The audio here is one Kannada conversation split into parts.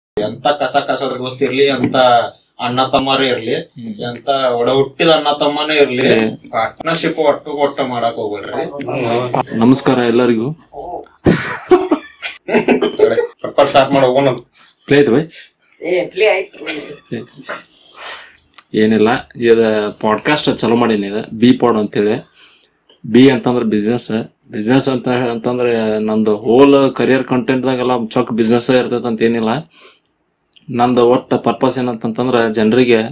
ಎಂತ ಕಸ ಕಸದ ದೋಸ್ತ್ ಇರ್ಲಿ ಎಂತ ಅಣ್ಣ ತಮ್ಮರೇ ಇರ್ಲಿ ಎಂತ ಒಡ ಹುಟ್ಟಿದ ಅಣ್ಣ ತಮ್ಮನೇ ಇರ್ಲಿ ಪಾರ್ಟ್ನರ್ಶಿಪ್ ಒಟ್ಟು ಒಟ್ಟು ಮಾಡಕ್ ಹೋಗ್ಬೇಡ್ರಿ ನಮಸ್ಕಾರ ಎಲ್ಲರಿಗೂ ಸ್ವಲ್ಪ ಸ್ಟಾರ್ಟ್ ಮಾಡಿ ಹೋಗೋಣ ಪ್ಲೇ ಐತೆ ಬೈ ಏ ಪ್ಲೇ ಆಯ್ತು ಏನಿಲ್ಲ ಇದು ಪಾಡ್ಕಾಸ್ಟ್ ಚಲೋ ಮಾಡೀನಿ ಇದು ಬಿ ಪಾಡ್ ಅಂತೇಳಿ ಬಿ ಅಂತಂದ್ರೆ ಬಿಸ್ನೆಸ್ ಬಿಸ್ನೆಸ್ ಅಂತ ಅಂತಂದ್ರೆ ನಂದು ಹೋಲ್ ಕರಿಯರ್ ಕಂಟೆಂಟ್ದಾಗೆಲ್ಲ ಚೊಕ್ ಬಿಸ್ನೆಸ್ ಇರ್ತೈತೆ ಅಂತ ಏನಿಲ್ಲ ನಂದು ಒಟ್ಟು ಪರ್ಪಸ್ ಏನಂತಂತಂದ್ರೆ ಜನರಿಗೆ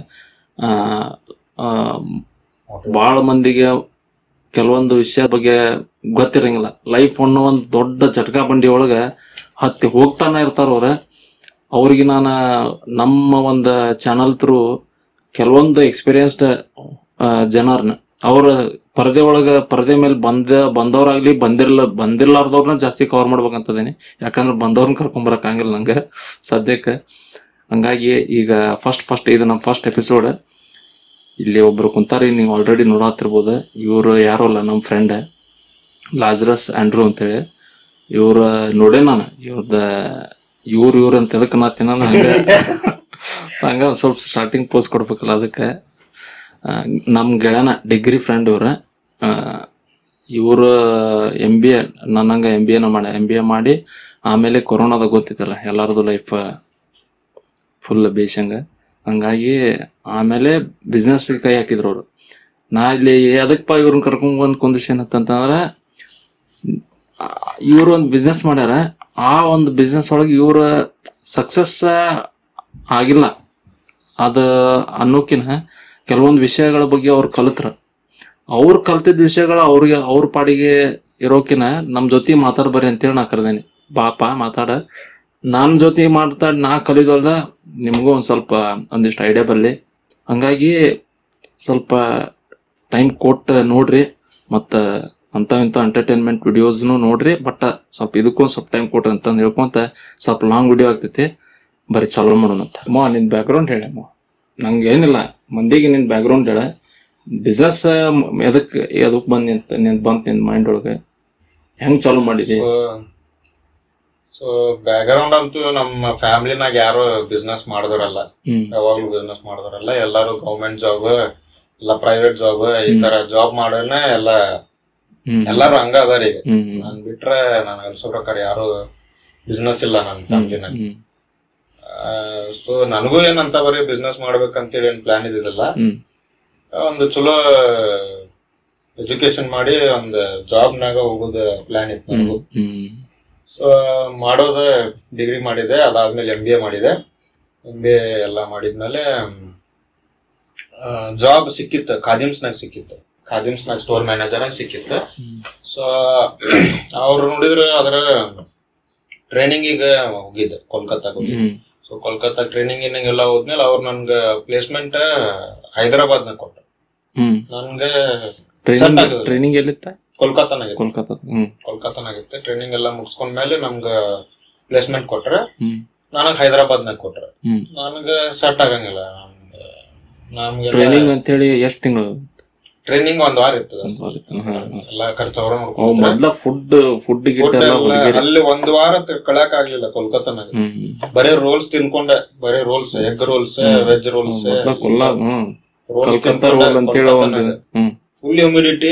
ಭಾಳ ಮಂದಿಗೆ ಕೆಲವೊಂದು ವಿಷಯ ಬಗ್ಗೆ ಗೊತ್ತಿರಂಗಿಲ್ಲ ಲೈಫ್ ಅನ್ನೋ ಒಂದು ದೊಡ್ಡ ಜಟಕಾ ಬಂಡಿ ಒಳಗೆ ಹತ್ತಿ ಹೋಗ್ತಾನೆ ಇರ್ತಾರ ಅವ್ರ ಅವ್ರಿಗೆ ನಾನು ನಮ್ಮ ಒಂದು ಚಾನಲ್ ಥ್ರೂ ಕೆಲವೊಂದು ಎಕ್ಸ್ಪೀರಿಯನ್ಸ್ಡ್ ಜನರನ್ನ ಅವ್ರ ಪರದೆ ಒಳಗ ಪರದೆ ಮೇಲೆ ಬಂದ ಬಂದವ್ರಾಗ್ಲಿ ಬಂದಿರ್ಲ ಬಂದಿರ್ಲಾರ್ದವ್ರನ್ನ ಜಾಸ್ತಿ ಕವರ್ ಮಾಡ್ಬೇಕಂತದೇನಿ ಯಾಕಂದ್ರೆ ಬಂದವ್ರನ್ನ ಕರ್ಕೊಂಬರಕ್ ಆಗಂಗಿಲ್ಲ ನಂಗೆ ಸದ್ಯಕ್ಕೆ ಹಂಗಾಗಿ ಈಗ ಫಸ್ಟ್ ಫಸ್ಟ್ ಇದು ನಮ್ಮ ಫಸ್ಟ್ ಎಪಿಸೋಡ್ ಇಲ್ಲಿ ಒಬ್ರು ಕುಂತಾರಿ ನೀವು ಆಲ್ರೆಡಿ ನೋಡತ್ತಿರ್ಬೋದು ಇವರು ಯಾರು ಅಲ್ಲ ನಮ್ಮ ಫ್ರೆಂಡ್ ಲಾಜರಸ್ ಆಂಡ್ರೂ ಅಂತೇಳಿ ಇವ್ರ ನೋಡೇ ನಾನು ಇವ್ರದ ಇವ್ರು ಇವ್ರು ಅಂತ ಎದಕ್ಕೆ ನಾ ತಿನ್ನೋದು ಹಂಗೆ ಹಂಗ ಒಂದ್ ಸ್ವಲ್ಪ ಸ್ಟಾರ್ಟಿಂಗ್ ಪೋಸ್ಟ್ ಕೊಡ್ಬೇಕಲ್ಲ ಅದಕ್ಕೆ ನಮ್ಮ ಗೆಳೆಯನ ಡಿಗ್ರಿ ಫ್ರೆಂಡ್ ಇವ್ರ ಇವರು ಎಂ ಬಿ ಎ ನನ್ನಂಗ ಎಂ ಬಿ ಎನ ಮಾಡಿ ಎಂ ಬಿ ಎ ಮಾಡಿ ಆಮೇಲೆ ಕೊರೋನಾದ ಗೊತ್ತಿತ್ತಲ್ಲ ಎಲ್ಲರದು ಲೈಫ್ ಫುಲ್ ಬೇಷಂಗ ಹಂಗಾಗಿ ಆಮೇಲೆ ಬಿಸ್ನೆಸ್ ಕೈ ಹಾಕಿದ್ರು ಅವರು ನಾ ಇಲ್ಲಿ ಅದಕ್ಕಪ್ಪ ಇವ್ರನ್ನ ಕರ್ಕೊಂಡ್ ಬಂದ್ ಕುಂದಿಸಿ ಏನಂತಂದ್ರೆ ಇವರು ಒಂದು ಬಿಸ್ನೆಸ್ ಮಾಡ್ಯಾರ ಆ ಒಂದು ಬಿಸ್ನೆಸ್ ಒಳಗೆ ಇವ್ರ ಸಕ್ಸಸ್ ಆಗಿಲ್ಲ ಅದ ಅನ್ನೋಕಿನ ಕೆಲವೊಂದು ವಿಷಯಗಳ ಬಗ್ಗೆ ಅವ್ರು ಕಲಿತ್ರ ಅವ್ರು ಕಲ್ತಿದ್ದ ವಿಷಯಗಳು ಅವ್ರಿಗೆ ಅವ್ರ ಪಾಡಿಗೆ ಇರೋಕಿನ ನಮ್ಮ ಜೊತೆ ಮಾತಾಡ್ ಬರ್ರಿ ಅಂತೇಳಿ ನಾ ಕರೆದೇನಿ ಬಾಪ ಮಾತಾಡ ನನ್ನ ಜೊತೆ ಮಾತಾಡ್ ನಾ ಕಲಿದಲ್ದ ನಿಮಗೂ ಒಂದು ಸ್ವಲ್ಪ ಒಂದಿಷ್ಟು ಐಡಿಯಾ ಬರಲಿ ಹಂಗಾಗಿ ಸ್ವಲ್ಪ ಟೈಮ್ ಕೊಟ್ಟು ನೋಡ್ರಿ ಮತ್ತು ಅಂತ ಇಂಥ ಎಂಟರ್ಟೈನ್ಮೆಂಟ್ ವಿಡಿಯೋಸ್ನು ನೋಡ್ರಿ ಬಟ್ ಸ್ವಲ್ಪ ಇದಕ್ಕೂ ಒಂದ್ ಸ್ವಲ್ಪ ಟೈಮ್ ಕೊಡ್ರಿ ಅಂತಂದು ಹೇಳ್ಕೊಂತ ಸ್ವಲ್ಪ ಲಾಂಗ್ ವಿಡಿಯೋ ಆಗ್ತೈತಿ ಬರೀ ಚಾಲೂ ಮಾಡೋಣ ಅಂತ ಅಮ್ಮ ನಿನ್ ಬ್ಯಾಕ್ಗ್ರೌಂಡ್ ಹೇಳಿ ಅಮ್ಮ ನಂಗೆ ಏನಿಲ್ಲ ಮಂದಿಗೆ ನಿನ್ ಬ್ಯಾಕ್ಗ್ರೌಂಡ್ ಹೇಳ ಬಿಸ್ನೆಸ್ ಎದಕ್ ಎದಕ್ ಬಂದ್ ನಿಂತ ನಿನ್ ಬಂತ ನಿನ್ ಮೈಂಡ್ ಒಳಗೆ ಹೆಂಗ್ ಚಾಲೂ ಮಾಡಿದಿ ಸೊ ಸೊ ಬ್ಯಾಕ್ಗ್ರೌಂಡ್ ಅಂತೂ ನಮ್ಮ ಫ್ಯಾಮಿಲಿನಾಗ ಯಾರು ಬಿಸ್ನೆಸ್ ಮಾಡಿದವರಲ್ಲ ಹ್ಮ್ ಯಾವಾಗ್ಲೂ ಬಿಸ್ನೆಸ್ ಮಾಡಿದವರಲ್ಲ ಎಲ್ಲಾರು ಗೌರ್ಮೆಂಟ್ ಜಾಬ್ ಇಲ್ಲ ಪ್ರೈವೇಟ್ ಜಾಬ್ ಈ ತರ ಜಾಬ್ ಮಾಡೋಣ ಎಲ್ಲ ಹ್ಮ್ ಎಲ್ಲಾರು ಹಂಗ ಅದಾರ ಈಗ ಹ್ಮ್ ಹ್ಮ್ ನಾನ್ ಬಿಟ್ರೆ ನನ್ ಅನ್ಸೋ ಪ್ರಕಾರ ಯಾರು ಬಿಸ್ನೆಸ್ ಇಲ್ಲ ನನ್ನ ಫ್ಯಾಮಿಲಿನಾಗ ಹ್ಮ್ ಸೊ ನನಗೂ ಏನಂತ ಬರೀ ಬಿಸ್ನೆಸ್ ಮಾಡ್ಬೇಕಂತೇಳಿ ಏನ್ ಪ್ಲಾನ್ ಇದ್ದಿದ್ದಲ್ಲ ಹ್ಮ್ ಒಂದು ಚಲೋ ಎಜುಕೇಶನ್ ಮಾಡಿ ಒಂದು ಜಾಬ್ನಾಗ ಹೋಗೋದ ಪ್ಲಾನ್ ಇತ್ತು ನನಗೂ ಹ್ಮ್ ಸೊ ಮಾಡೋದ ಡಿಗ್ರಿ ಮಾಡಿದೆ ಅದಾದ್ಮೇಲೆ ಎಂ ಬಿ ಎ ಮಾಡಿದೆ ಎಂ ಬಿ ಎ ಎಲ್ಲ ಮಾಡಿದ್ಮೇಲೆ ಜಾಬ್ ಸಿಕ್ಕಿತ್ತು ಖಾದಿಮ್ಸ್ನಾಗ ಸಿಕ್ಕಿತ್ತು ಖಾದಿಮ್ಸ್ನಾಗ ಸ್ಟೋರ್ ಮ್ಯಾನೇಜರ್ ಆಗಿ ಸಿಕ್ಕಿತ್ತು ಸೊ ಅವ್ರು ನೋಡಿದ್ರೆ ಅದರ ಟ್ರೈನಿಂಗಿಗೆ ಹೋಗಿದ್ದೆ ಕೋಲ್ಕತ್ತಾಗ ಹೋಗಿದ್ದೆ ಹ್ಮ್ ಸೊ ಕೋಲ್ಕತ್ತಾ ಟ್ರೈನಿಂಗ್ ಎಲ್ಲ ಹೋದ್ಮೇಲೆ ಅವ್ರು ನನ್ಗೆ ಪ್ಲೇಸ್ಮೆಂಟ್ ಹೈದರಾಬಾದ್ನಾಗ ಕೊಟ್ಟರು ಹ್ಮ್ ನನ್ಗೆ ಟ್ರೈನಿಂಗ್ ಆಗಿದ್ರು. ಟ್ರೈನಿಂಗ್ ಎಲ್ಲಿತ್ತ ಕೋಲ್ಕತ್ತಾನಾಗ ಕೋಲ್ಕತ್ತಾ ಹ್ಮ್ ಕೋಲ್ಕತ್ತಾನಾಗಿತ್ತು ಟ್ರೈನಿಂಗ್ ಎಲ್ಲ ಮುಗಿಸ್ಕೊಂಡ್ಮೇಲೆ ನಮ್ಗ ಪ್ಲೇಸ್ಮೆಂಟ್ ಕೊಟ್ರೆ ಹ್ಮ್ ನನಗ್ ಹೈದರಾಬಾದ್ನಾಗ ಕೊಟ್ರೆ ಹ್ಮ್ ನನಗೆ ಸೆಟ್ ಆಗಂಗಿಲ್ಲ ನಮ್ಗೆ ನಮ್ಗೆ ಟ್ರೈನಿಂಗ್ ಅಂತೇಳಿ ಎಷ್ಟ್ ತಿಂಗಳು ಟ್ರೈನಿಂಗ್ ಒಂದ್ ವಾರ ಇರ್ತದ ಒಂದ್ ವಾರ ಇತ್ತು. ಹಾ, ಹಾ. ಎಲ್ಲ ಖರ್ಚು ಅವ್ರ ಅವ್ ಮೊದ್ಲ ಫುಡ್ ಫುಡ್ ಗಿಟ್ ಎಲ್ಲ ಹುಡುಗಿರಿ ಅಲ್ಲಿ ಒಂದ್ ವಾರ ಕಳಕ್ ಆಗ್ಲಿಲ್ಲ ಕೋಲ್ಕತ್ತಾನಾಗ ಹ್ಮ್ ಬರೇ ರೋಲ್ಸ್ ತಿನ್ಕೊಂಡೆ ಬರೇ rolls egg rolls veg rolls ಮೊದ್ಲ ಕೊಲ್ಲ ಹ್ಮ್ ರೋಲ್ಸ್ ಕಲ್ಕತ್ತಾ ರೋಲ್ ಅಂತೇಳಿ ಒಂದು ಹ್ಮ್ ಫುಲ್ ಹ್ಯೂಮಿಡಿಟಿ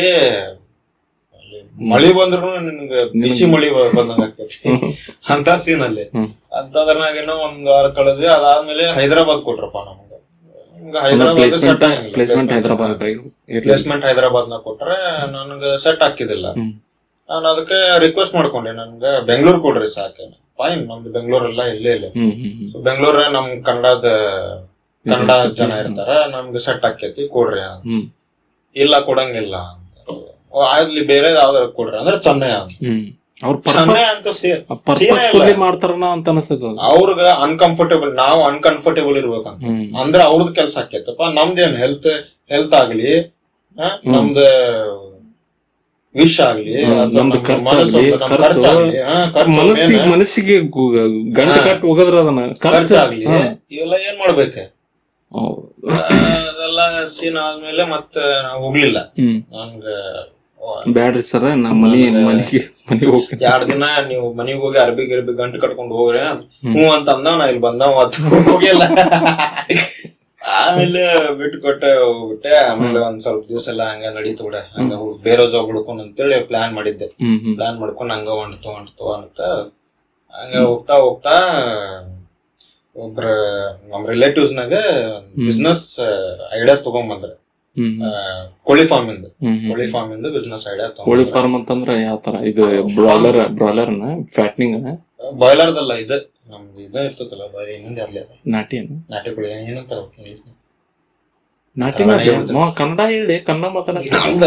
ಮಳಿ ಬಂದ್ರು ನಿನ್ಗೆ ಬಿಸಿ ಮಳಿ ಬಂದಂಗ ಆಕೈತಿ ಅಂತ ಸೀನ್ ಅಲ್ಲಿ ಹ್ಮ್. ಅಂತದ್ರನಾಗೇನೋ ಒಂದ್ ವಾರ ಕಳೆದ್ವಿ ಅದಾದ್ಮೇಲೆ ಹೈದರಾಬಾದ್ ಕೊಟ್ರಪ್ಪ ನಮ್ಗೆ ಹಿಂಗ ಹೈದರಾಬಾದ್ ಪ್ಲೇಸ್ಮೆಂಟ್ ಪ್ಲೇಸ್ಮೆಂಟ್ ಹೈದರಾಬಾದ್ ಇರ್ಲಿ ಪ್ಲೇಸ್ಮೆಂಟ್ ಹೈದರಾಬಾದ್ ನ ಕೊಟ್ರೆ ನನ್ಗೆ ಸೆಟ್ ಹಾಕಿದಿಲ್ಲ ಹ್ಮ್ ನಾನು ಅದಕ್ಕೆ ರಿಕ್ವೆಸ್ಟ್ ಮಾಡ್ಕೊಂಡೆ ನನ್ಗೆ ಬೆಂಗಳೂರು ಕೊಡ್ರಿ ಸಾಕೆ ಫೈನ್ ನಮ್ದು ಬೆಂಗಳೂರೆಲ್ಲ ಇಲ್ಲೇ ಇಲ್ಲ ಹ್ಮ್ ಹ್ಮ್ ಹ್ಮ್ ಸೊ ಬೆಂಗಳೂರ ನಮ್ ಕನ್ನಡದ ಕನ್ನಡ ಜನ ಇರ್ತಾರ ನಮ್ಗೆ ಸೆಟ್ ಆಕೈತಿ ಕೊಡ್ರಿ ಅಂತ. ಹ್ಮ್ ಇಲ್ಲ ಕೊಡಂಗಿಲ್ಲ ಅಂತ. ಓ, ಆಗ್ಲಿ ಬೇರೆ ಯಾವ್ದಾರ ಕೊಡ್ರಿ ಅಂದ್ರೆ ಚೆನ್ನೈ ಅಂತ ಹ್ಮ್ ಅವ್ರ ಚೆನ್ನೈ ಅಂತ ಸೇ- ಪರ್ಪಸ್ಫುಲ್ಲಿ ಮಾಡ್ತಾರನ ಅಂತ ಅನಿಸ್ತದ ಅದು ಅವ್ರಿಗೆ ಅನ್ಕಂಫರ್ಟೇಬಲ್ ನಾವು ಅನ್ಕಂಫರ್ಟೇಬಲ್ ಇರ್ಬೇಕಂತ ಹ್ಮ್ ಅಂದ್ರೆ ಅವ್ರದ್ ಕೆಲ್ಸ ಆಕೈತಪ್ಪ ನಮ್ದೇನ್ ಹೆಲ್ತ್ ಹೆಲ್ತ್ ಆಗ್ಲಿ ಆ, ನಮ್ದ ವಿಷ್ ಆಗ್ಲಿ ಹ್ಮ್, ಅಥವಾ ನಮ್ದು ನಮ್ಮ ಖರ್ಚಾಗ್ಲಿ, ಮನಸ್ಸು, ನಮ್ಮ ಖರ್ಚು, ಖರ್ಚಾಗ್ಲಿ, ಆ, ಖರ್ಚು ಮನಸ್ಸಿಗೆ main. ಮನಸ್ಸಿಗೆ ಗಂಟೆ ಕಟ್ಟು ಹೋಗದ್ರ ಅದನ್ನ ಖರ್ಚು ಖರ್ಚಾಗ್ಲಿ ಇವೆಲ್ಲ ಏನ್ ಮಾಡ್ಬೇಕು ಹೌದು. ಆ, ಅದೆಲ್ಲ ಸೀನ್ ಆದ್ಮೇಲೆ ಮತ್ತೆ ನಾವು ಹೋಗ್ಲಿಲ್ಲ ಹ್ಮ್ ನನ್ಗ ಬ್ಯಾಡ್ರಿ ಸರ್ ನಾ ಮನಿ ಮನಿಗೆ ಮನಿಗೆ ಹೋಗ್ತೀನಿ ಎರಡ್ ದಿನ ನೀವು ಮನಿಗ್ ಹೋಗಿ ಅರ್ಬಿ ಗಿರ್ಬಿ ಗಂಟು ಕಟ್ಕೊಂಡು ಹೋಗ್ರಿ ಹ್ಞೂ ಅಂತ ಅಂದ ನಾ ಇಲ್ಲಿ ಬಂದ ಹೋಗಿಲ್ಲ ಆಮೇಲೆ ಬಿಟ್ಟು ಕೊಟ್ಟೆ ಹೋಗ್ಬಿಟ್ಟೆ ಆಮೇಲೆ ಒಂದ್ ಸ್ವಲ್ಪ ದಿವಸ ಎಲ್ಲ ಹಂಗ ನಡೀತು ಬಿಡ ಹಂಗ ಹುಡ್- ಬೇರೆ ಜಾಬ್ ಹುಡ್ಕೊಂಡು ಅಂತೇಳಿ ಪ್ಲಾನ್ ಮಾಡಿದ್ದೆ ಹ್ಮ್ ಹ್ಮ್ ಪ್ಲಾನ್ ಮಾಡ್ಕೊಂಡು ಹಂಗ ಹೊಂಟ್ತು ಹೊಂಟ್ತು ಅಂತ ಹಂಗ ಹೋಗ್ತಾ ಹೋಗ್ತಾ ಒಬ್ರ ನಮ್ ರಿಲೇಟಿವ್ಸ್ ನಾಗ ಬಿಸ್ನೆಸ್ ಐಡಿಯಾ ತಗೊಂಡ್ ಹ್ಮ್ ಕೋಳಿ ಫಾರ್ಮ್ ಇಂದ ಹ್ಮ್ ಹ್ಮ್ ಕೋಳಿ ಫಾರ್ಮ್ ಇಂದ ಬಿಸ್ನೆಸ್ ಐಡಿಯಾ ಕೋಳಿ ತಗೊಂಡ್ ಫಾರ್ಮ್ ಅಂತಂದ್ರ ಯಾವ ತರ ಇದು ಬ್ರಾಯ್ಲರ್ ಬ್ರಾಯ್ಲರ್ನ ಫ್ಯಾಟ್ನಿಂಗ್ ಬಾಯ್ಲರ್ದಲ್ಲ ಇದು ನಮ್ದು ಇದು ಇರ್ತದಲ್ಲ ಬಾಯ್ ಇನ್ನೊಂದು ಅಲ್ಲಿ ಅದ ನಾಟಿ ಏನು ನಾಟಿ ಕೋಳಿ ಏನಂತಾರ ಇಂಗ್ಲಿಷ್ ನಾಟಿ ಕನ್ನಡ ನಾಟಿ ಹೇಳ್ತಾರೆ. ಮಾ- ಕನ್ನಡ ಹೇಳಿ ಕನ್ನಡ ಮಾತಾಡ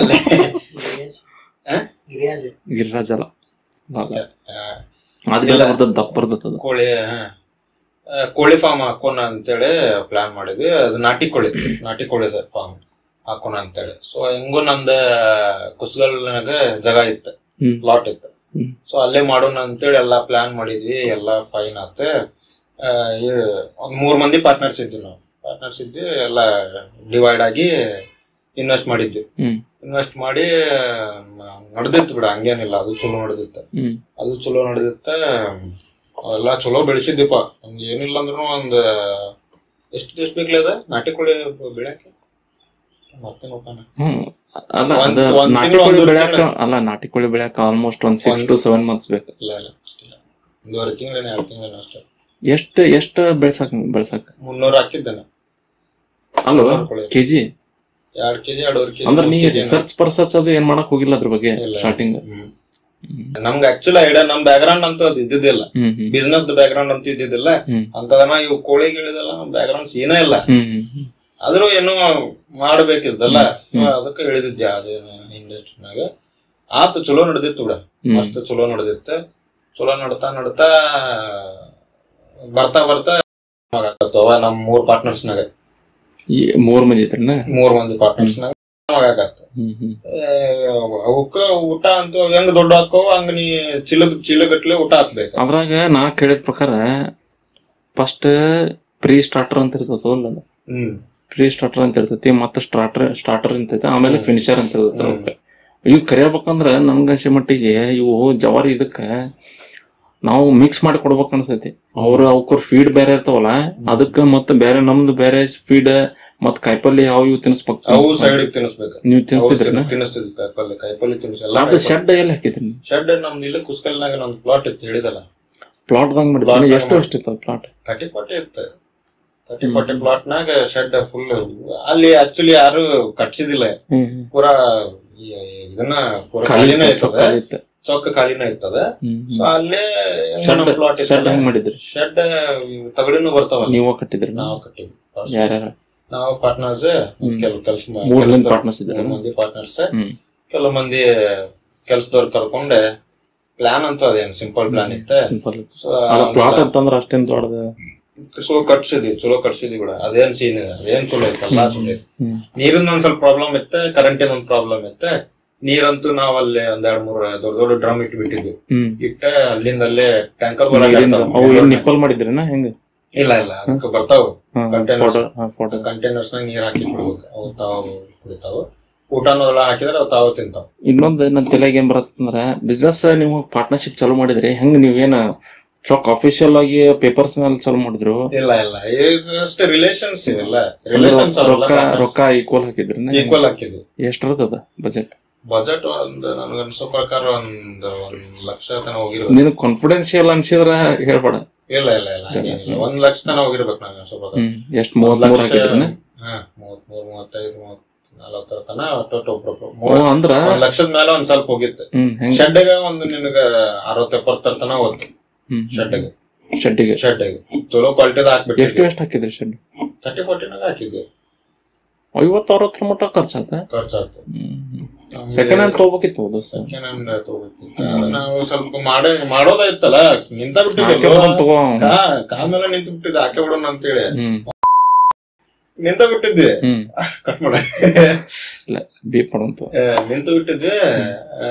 ಗಿರಿರಾಜಲ್ಲ ಅದೆಲ್ಲ ಬರ್ತದ ದಪ್ಪ ಬರ್ತದ ಕೋಳಿ ಹಾ. ಆ, ಕೋಳಿ ಫಾರ್ಮ್ ಹಾಕೋಣ ಅಂತೇಳಿ ಪ್ಲಾನ್ ಮಾಡಿದ್ವಿ ಅದು ನಾಟಿ ಕೋಳಿ ನಾಟಿ ಕೋಳಿದ ಫಾರ್ಮ್ ಹಾಕೋಣ ಅಂತೇಳಿ ಸೊ ಹೆಂಗು ನಂದ ಕುಸ್ಗಲ್ನಾಗ ಜಾಗ ಇತ್ತು ಹ್ಮ್ ಲಾಟ್ ಇತ್ತು ಹ್ಮ್. ಸೊ ಅಲ್ಲೇ ಮಾಡೋಣ ಅಂತೇಳಿ ಎಲ್ಲಾ ಪ್ಲಾನ್ ಮಾಡಿದ್ವಿ ಎಲ್ಲಾ ಫೈನ್ ಆತ ಆ, ಇ- ಒಂದ್ ಮೂರ್ ಮಂದಿ ಪಾರ್ಟ್ನರ್ಸ್ ಇದ್ವಿ ನಾವು ಪಾರ್ಟ್ನರ್ಸ್ ಇದ್ವಿ ಎಲ್ಲ ಡಿವೈಡ್ ಆಗಿ ಇನ್ವೆಸ್ಟ್ ಮಾಡಿದ್ವಿ ಹ್ಮ್ ಇನ್ವೆಸ್ಟ್ ಮಾಡಿ ನಡೆದಿತ್ತು ಬಿಡ ಹಂಗೇನಿಲ್ಲ ಅದು ಚಲೋ ನಡೆದಿತ್ತು ಹ್ಮ್ ಅದು ಚಲೋ ನಡೆದಿತ್ತ ಎಲ್ಲ ಚಲೋ ಬೆಳೆಸಿದ್ವಿಪ್ಪ ಒಂದ್ ಏನಿಲ್ಲ ಅಂದ್ರೂ ಒಂದ್ ಎಷ್ಟು ದಿವಸ ಬೇಕಲ್ಲ ಅದ ನಾಟಿ ಕೋಳಿ ಬೆಳ್ಯಾಕ ಮತ್ತೆ ನೋಡೋಣ ಹ್ಮ್ ಅಲ್ಲ ಒಂದ್- ಅದ ಒಂದ್ ನಾಟಿ ತಿಂಗ್ಳು, ಕೋಳಿ ಒಂದೂವರೆ ಬೆಳ್ಯಾಕ ತಿಂಗ್ಳು. ಅಲ್ಲ ನಾಟಿ ಕೋಳಿ ಬೆಳ್ಯಾಕ ಆಲ್ಮೋಸ್ಟ್ ಒಂದ್ ಸಿಕ್ಸ್ ಟು ಸೆವೆನ್ ಮಂತ್ಸ್ ಬೇಕು ಇಲ್ಲ ಇಲ್ಲ ಅಷ್ಟಿಲ್ಲ ಒಂದೂವರೆ ತಿಂಗಳೇನೆ ಎರಡು ತಿಂಗಳೇನೆ ಅಷ್ಟೇ ಎಷ್ಟ್ ಎಷ್ಟ್ ಬೆಳ್ಸಕ್ ಬೆಳ್ಸಕ್ ಮುನ್ನೂರು ಹಾಕಿದ್ದೇನೆ ಅಲ್ವ ಮುನ್ನೂರು ಕೋಳಿ ಕೆಜಿ ಎರಡ್ ಕೆಜಿ ಎರಡೂವರೆ ಕೆಜಿ ಅಂದ್ರ ನೀ ರಿಸರ್ಚ್ ಪರ್ಸರ್ಚ್ ಅದು ಏನ್ ಮಾಡಕ್ ಹೋಗಿಲ್ಲ ಅದ್ರ ಬಗ್ಗೆ ಸ್ಟಾರ್ಟಿಂಗ್ ನಮ್ಗೆ ಆಕ್ಚುಲಿ ಐಡಿಯಾ ನಮ್ ಬ್ಯಾಕ್ ಗ್ರೌಂಡ್ ಅಂತೂ ಅದು ಇದ್ದಿದ್ದಿಲ್ಲ ಹ್ಮ್ ಹ್ಮ್ ಬಿಸ್ನೆಸ್ ಬ್ಯಾಕ್ ಗ್ರೌಂಡ್ ಅಂತೂ ಇದ್ದಿದ್ದಿಲ್ಲ ಹ್ಮ್. ಅಂತದನ್ನ ಇವು ಕೋಳಿ ಗಿಳಿದೆಲ್ಲ ನಮ್ ಬ್ಯಾಕ್ ಗ್ರೌಂಡ್ಸ್ ಏನೇ ಇಲ್ಲ ಹ್ಮ್ ಹ್ಮ್ ಆದ್ರೂ ಏನೋ ಮಾಡ್ಬೇಕಿದ್ದಲ್ಲ ಅದಕ್ಕೆ ಇಳಿದಿದ್ದೆ ಅದೇನು ಇಂಡಸ್ಟ್ರಿನಾಗ ಆತ ಚಲೋ ನಡೆದಿತ್ತು ಬಿಡ ಹ್ಮ್. ಮಸ್ತ್ ಚಲೋ ನಡೆದಿತ್ತು ಚಲೋ ನಡ್ತಾ ನಡ್ತಾ ಬರ್ತಾ ಬರ್ತಾ ಆಗತ್ತವ ನಮ್ ಮೂರ್ ಪಾರ್ಟ್ನರ್ಸ್ನಾಗ ಈ ಮೂರ್ ಮಂದಿ ಇದ್ರನ ಮೂರ್ ಮಂದಿ ಪಾರ್ಟ್ನರ್ಸ್ನಾಗ ಆಗತ್ತ ಹ್ಮ್ ಹ್ಮ್ ಅವಕ್ಕ ಊಟ ಅಂತೂ ಹೆಂಗ್ ದೊಡ್ಡ ಹಾಕೋ ಹಂಗ ನೀ ಚಿಲದ ಚೀಲಗಟ್ಲೆ ಊಟ ಹಾಕ್ಬೇಕು ಅದ್ರಾಗ ನಾ ಕೇಳಿದ ಪ್ರಕಾರ ಫಸ್ಟ್ ಪ್ರೀ ಸ್ಟಾರ್ಟರ್ ಅಂತ ಇರ್ತದ ಅದು ಹ್ಮ್ ಪ್ರೀ ಸ್ಟಾರ್ಟರ್ ಅಂತ ಇರ್ತೈತಿ ಮತ್ತೆ ಸ್ಟಾರ್ಟರ್ ಸ್ಟಾರ್ಟರ್ ಅಂತ ಆಮೇಲೆ ಫಿನಿಶರ್ ಅಂತ ಇರ್ತೈತಿ ಅವಕ್ಕೆ. ಇವ್ ಕರಿಯಬೇಕಂದ್ರ ನನ್ಗನ್ಸಿ ಮಟ್ಟಿಗೆ ಇವು ಜವಾರಿ ಇದಕ್ಕ ನಾವು ಮಿಕ್ಸ್ ಮಾಡಿ ಕೊಡ್ಬೇಕು ಅನ್ಸೈತಿ ಅವ್ರ ಅವ್ರ ಫೀಡ್ ಬೇರೆ ಇರ್ತಾವಲ್ಲ ಅದಕ್ಕ ಮತ್ತೆ ಬೇರೆ ನಮ್ದು ಬೇರೆ ಫೀಡ್ ಮತ್ ಕಾಯಿಪಲ್ಲೆ ಯಾವ ಇವು ತಿನ್ಸ್ಬೇಕು ಅವು ಸೈಡ್ ತಿನ್ನಿಸ್ಬೇಕು ನೀವು ತಿನ್ಸ್ತಿದ್ರನ ತಿನ್ನಿಸ್ತಿದ್ವಿ ಕಾಯಿಪಲ್ಲೆ ಕಾಯಿಪಲ್ಲೆ ತಿನ್ನಿಸ್ ಎಲ್ಲ ಅದು ಶೆಡ್ ಎಲ್ಲಿ ಹಾಕಿದ್ರಿ ಶೆಡ್ ನಮ್ದು ಇಲ್ಲ ಕುಸ್ಕಲ್ನಾಗ ನಮ್ದು ಪ್ಲಾಟ್ ಇತ್ತು ಹೇಳಿದಲ್ಲ ಪ್ಲಾಟ್ ದಂಗ್ Plot ಮಾಡಿದ್ರಿ ದಾಗ ಎಷ್ಟು ಮಾಡಿ- ಎಷ್ಟಿತ್ತು ಪ್ಲಾಟ್ ತರ್ಟಿ ಫಾರ್ಟಿ ಇತ್ತು ತರ್ಟಿ ಫಾರ್ಟಿ ಪ್ಲಾಟ್ ನಾಗ ಶೆಡ್ ಫುಲ್ ಅಲ್ಲಿ ಆಕ್ಚುಲಿ ಯಾರು ಕಟ್ಸಿದಿಲ್ಲ ಹ್ಮ್ ಹ್ಮ್. ಪೂರಾ ಈ- ಇದನ್ನ ಪೂರಾ ಖಾಲಿ ಖಾಲಿನ ಇತ್ತು, ಇರ್ತದೆ ಖಾಲಿ ಇತ್ತು. ಚೌಕ ಖಾಲಿನ ಇರ್ತದ ಹ್ಮ್ ಸೊ ಹ್ಮ್. ಅಲ್ಲೇ Shed- ಪ್ಲಾಟ್ shed ಹೆಂಗ್ ಮಾಡಿದ್ರಿ ಶೆಡ್ ತಗಡಿನೂ ಬರ್ತಾವಲ್ಲ ನೀವು ಕಟ್ಟಿದ್ರಿ ನಾವು ಕಟ್ಟಿದ್ವಿ ಯಾರ್ಯಾರ ನಾವು ಪಾರ್ಟ್ನರ್ಸ್ ಕೆಲವು ಕೆಲಸ ಮೂರ್ ಮಂದಿ ಪಾರ್ಟ್ನರ್ಸ್ ಇದ್ರ ಮಂದಿ ಪಾರ್ಟ್ನರ್ಸ್ ಹ್ಮ್ ಕೆಲವು ಮಂದಿ ಕೆಲ್ಸದವ್ರು ಕರ್ಕೊಂಡೆ ಪ್ಲಾನ್ ಅಂತೂ ಅದೇನು ಸಿಂಪಲ್ ಪ್ಲಾನ್ ಇತ್ತು ಸಿಂಪಲ್ ಸೊ ಅಲ್ಲ ಪ್ಲಾಟ್ ಅಂತಂದ್ರ ಅಷ್ಟೇನ್ ದೊಡ್ಡದ ಸೊ ಕಟ್ಸಿದ್ವಿ ಚಲೋ ಕಟ್ಸಿದ್ವಿ ಕೂಡ ಅದೇನ್ ಸೀನ್ ಇದೆ ಅದೇನ್ ಚಲೋ ಇತ್ತು ಎಲ್ಲಾ ಚಲೋ ಇತ್ತು ಹ್ಮ್ ನೀರಿನ ಒಂದ್ ಸ್ವಲ್ಪ ಪ್ರಾಬ್ಲಮ್ ಇತ್ತು ಕರೆಂಟಿನ ಒಂದ್ ಪ್ರಾಬ್ಲಮ್ ಇತ್ತು ನೀರಂತೂ ನಾವ್ ಅಲ್ಲಿ ಒಂದ್ ಎರಡ್ ಮೂರ್ ದೊಡ್ಡ ದೊಡ್ಡ ಡ್ರಮ್ ಇಟ್ಬಿಟ್ಟಿದ್ವಿ ಹ್ಮ್ ಇಟ್ಟ ಅಲ್ಲಿಂದ ಅಲ್ಲೇ ಟ್ಯಾಂಕರ್ ನೀರಿಂದ ಅವು ಏನ್ ನಿಪ್ಪಲ್ ಮಾಡಿದ್ರೇನ ಹೆಂಗ ಇಲ್ಲ ಇಲ್ಲ ಅದಕ್ಕೆ ಬರ್ತಾವ Containers. ಫೋಟೋ ಫೋಟೋ ಕಂಟೈನರ್ಸ್ ನಾಗ ನೀರ್ ಹಾಕಿ ಬಿಡ್ಬೇಕು ಅವು ತಾವು ಕುಡಿತಾವ ಊಟನೋದೆಲ್ಲ ಹಾಕಿದ್ರೆ ಅವು ತಾವು ತಿಂತಾವ ಇನ್ನೊಂದ್ ನನ್ ತಲೆಗೆ ಏನ್ ಬರತ್ತಂದ್ರ ಬಿಸ್ನೆಸ್ ನೀವು ಪಾರ್ಟ್ನರ್ಶಿಪ್ ಚಾಲೂ ಮಾಡಿದ್ರಿ ಹೆಂಗ್ ನೀವೇನ ಚೊಕ್ ಅಫಿಷಿಯಲ್ ಆಗಿ ಪೇಪರ್ಸ್ ಮೇಲೆ ಚಾಲೂ ಮಾಡಿದ್ರು ಇಲ್ಲ ಇಲ್ಲ ಅಷ್ಟೇ ರಿಲೇಷನ್ಸ್ ಇವೆಲ್ಲ ರಿಲೇಷನ್ಸ್ ರೊಕ್ಕ ರೊಕ್ಕ ಈಕ್ವಲ್ ಹಾಕಿದ್ರಿ ಈಕ್ವಲ್ ಹಾಕಿದ್ವಿ ಎಷ್ಟ್ರದದ ಬಜೆಟ್ ಬಜೆಟ್ ಒಂದ್ ನನ್ಗೆ ಅನ್ಸೋ ಪ್ರಕಾರ ಒಂದ್ ಒಂದ್ ಲಕ್ಷ ತನ ಹೋಗಿರ್ಬೇಕು ನಿನ್ ಕಾನ್ಫಿಡೆನ್ಶಿಯಲ್ ಅನ್ಸಿದ್ರ ಹೇಳ್ಬೇಡ ಇಲ್ಲ ಇಲ್ಲ ಇಲ್ಲ ಹಂಗೇನಿಲ್ಲ ಒಂದ್ ಲಕ್ಷ ತನ ಹೋಗಿರ್ಬೇಕು ನಂಗೆ ಅನ್ಸೋ ಪ್ರಕಾರ ಹ್ಮ್ ಎಷ್ಟ್ ಮೂವತ್ ಮೂರ್ ಹಾಕಿದ್ರನ ಹಾ ಮೂವತ್ ಮೂರ್ ಮೂವತ್ತೈದು ಮೂವತ್ ನಲವತ್ತರ ತನ ಒಟ್ಟು ಒಬ್ರೊಬ್ರು ಓ ಅಂದ್ರ ಒಂದ್ ಲಕ್ಷದ ಮೇಲೆ ಒಂದ್ ಸ್ವಲ್ಪ ಹೋಗಿತ್ತು ಹ್ಮ್ ಹೆಂಗ್ ಶೆಡ್ಗೆ ಒಂದು ನಿನಗ ಅರವತ್ತ ಎಪ್ಪತ್ತರ ತನ ಹೋಯ್ತು ಹ್ಮ್ ಶೆಡ್ಗೆ ಶೆಡ್ಡಿಗೆ ಶೆಡ್ಗೆ ಚಲೋ ಕ್ವಾಲಿಟಿದ ಎಷ್ಟು ಹಾಕ್ಬಿಟ್ಟಿದ್ವಿ ಎಷ್ಟು ಹಾಕಿದ್ರಿ ಶೆಡ್ ತರ್ಟಿ ಫೋರ್ಟಿನಾಗ ಹಾಕಿದ್ವಿ ಐವತ್ತು ಅರವತ್ತರ ಮಟ್ಟ ಖರ್ಚಾತ ಖರ್ಚಾಯ್ತು ಸೆಕೆಂಡ್ ಹ್ಯಾಂಡ್ ತಗೋಬೇಕಿತ್ತು ದೋಸ್ತ ಸೆಕೆಂಡ್ ಹ್ಯಾಂಡ್ ತಗೋಬೇಕಿತ್ತು ಅದು ನಾವು ಸ್ವಲ್ಪ ಮಾಡೇ ಮಾಡೋದಾಯ್ತಲ್ಲ ನಿಂತ ಹಾಕಿ ಬಿಟ್ಟಿದ್ದೆ ಬಿಡೋಣ ತಗೋ ಕಾಮೇಲೆ ನಿಂತು ಬಿಟ್ಟಿದ್ದೆ ಹಾಕಿ ಬಿಡೋಣ ಅಂತೇಳಿ ಹ್ಮ್ ನಿಂತ ಬಿಟ್ಟಿದ್ದೆ ಹ್ಮ್ ಕಟ್ ಮಾಡ ಇಲ್ಲ ಬೀಪ್ ಮಾಡುವಂತ ಆ, ನಿಂತು ಬಿಟ್ಟಿದ್ವಿ ಆ,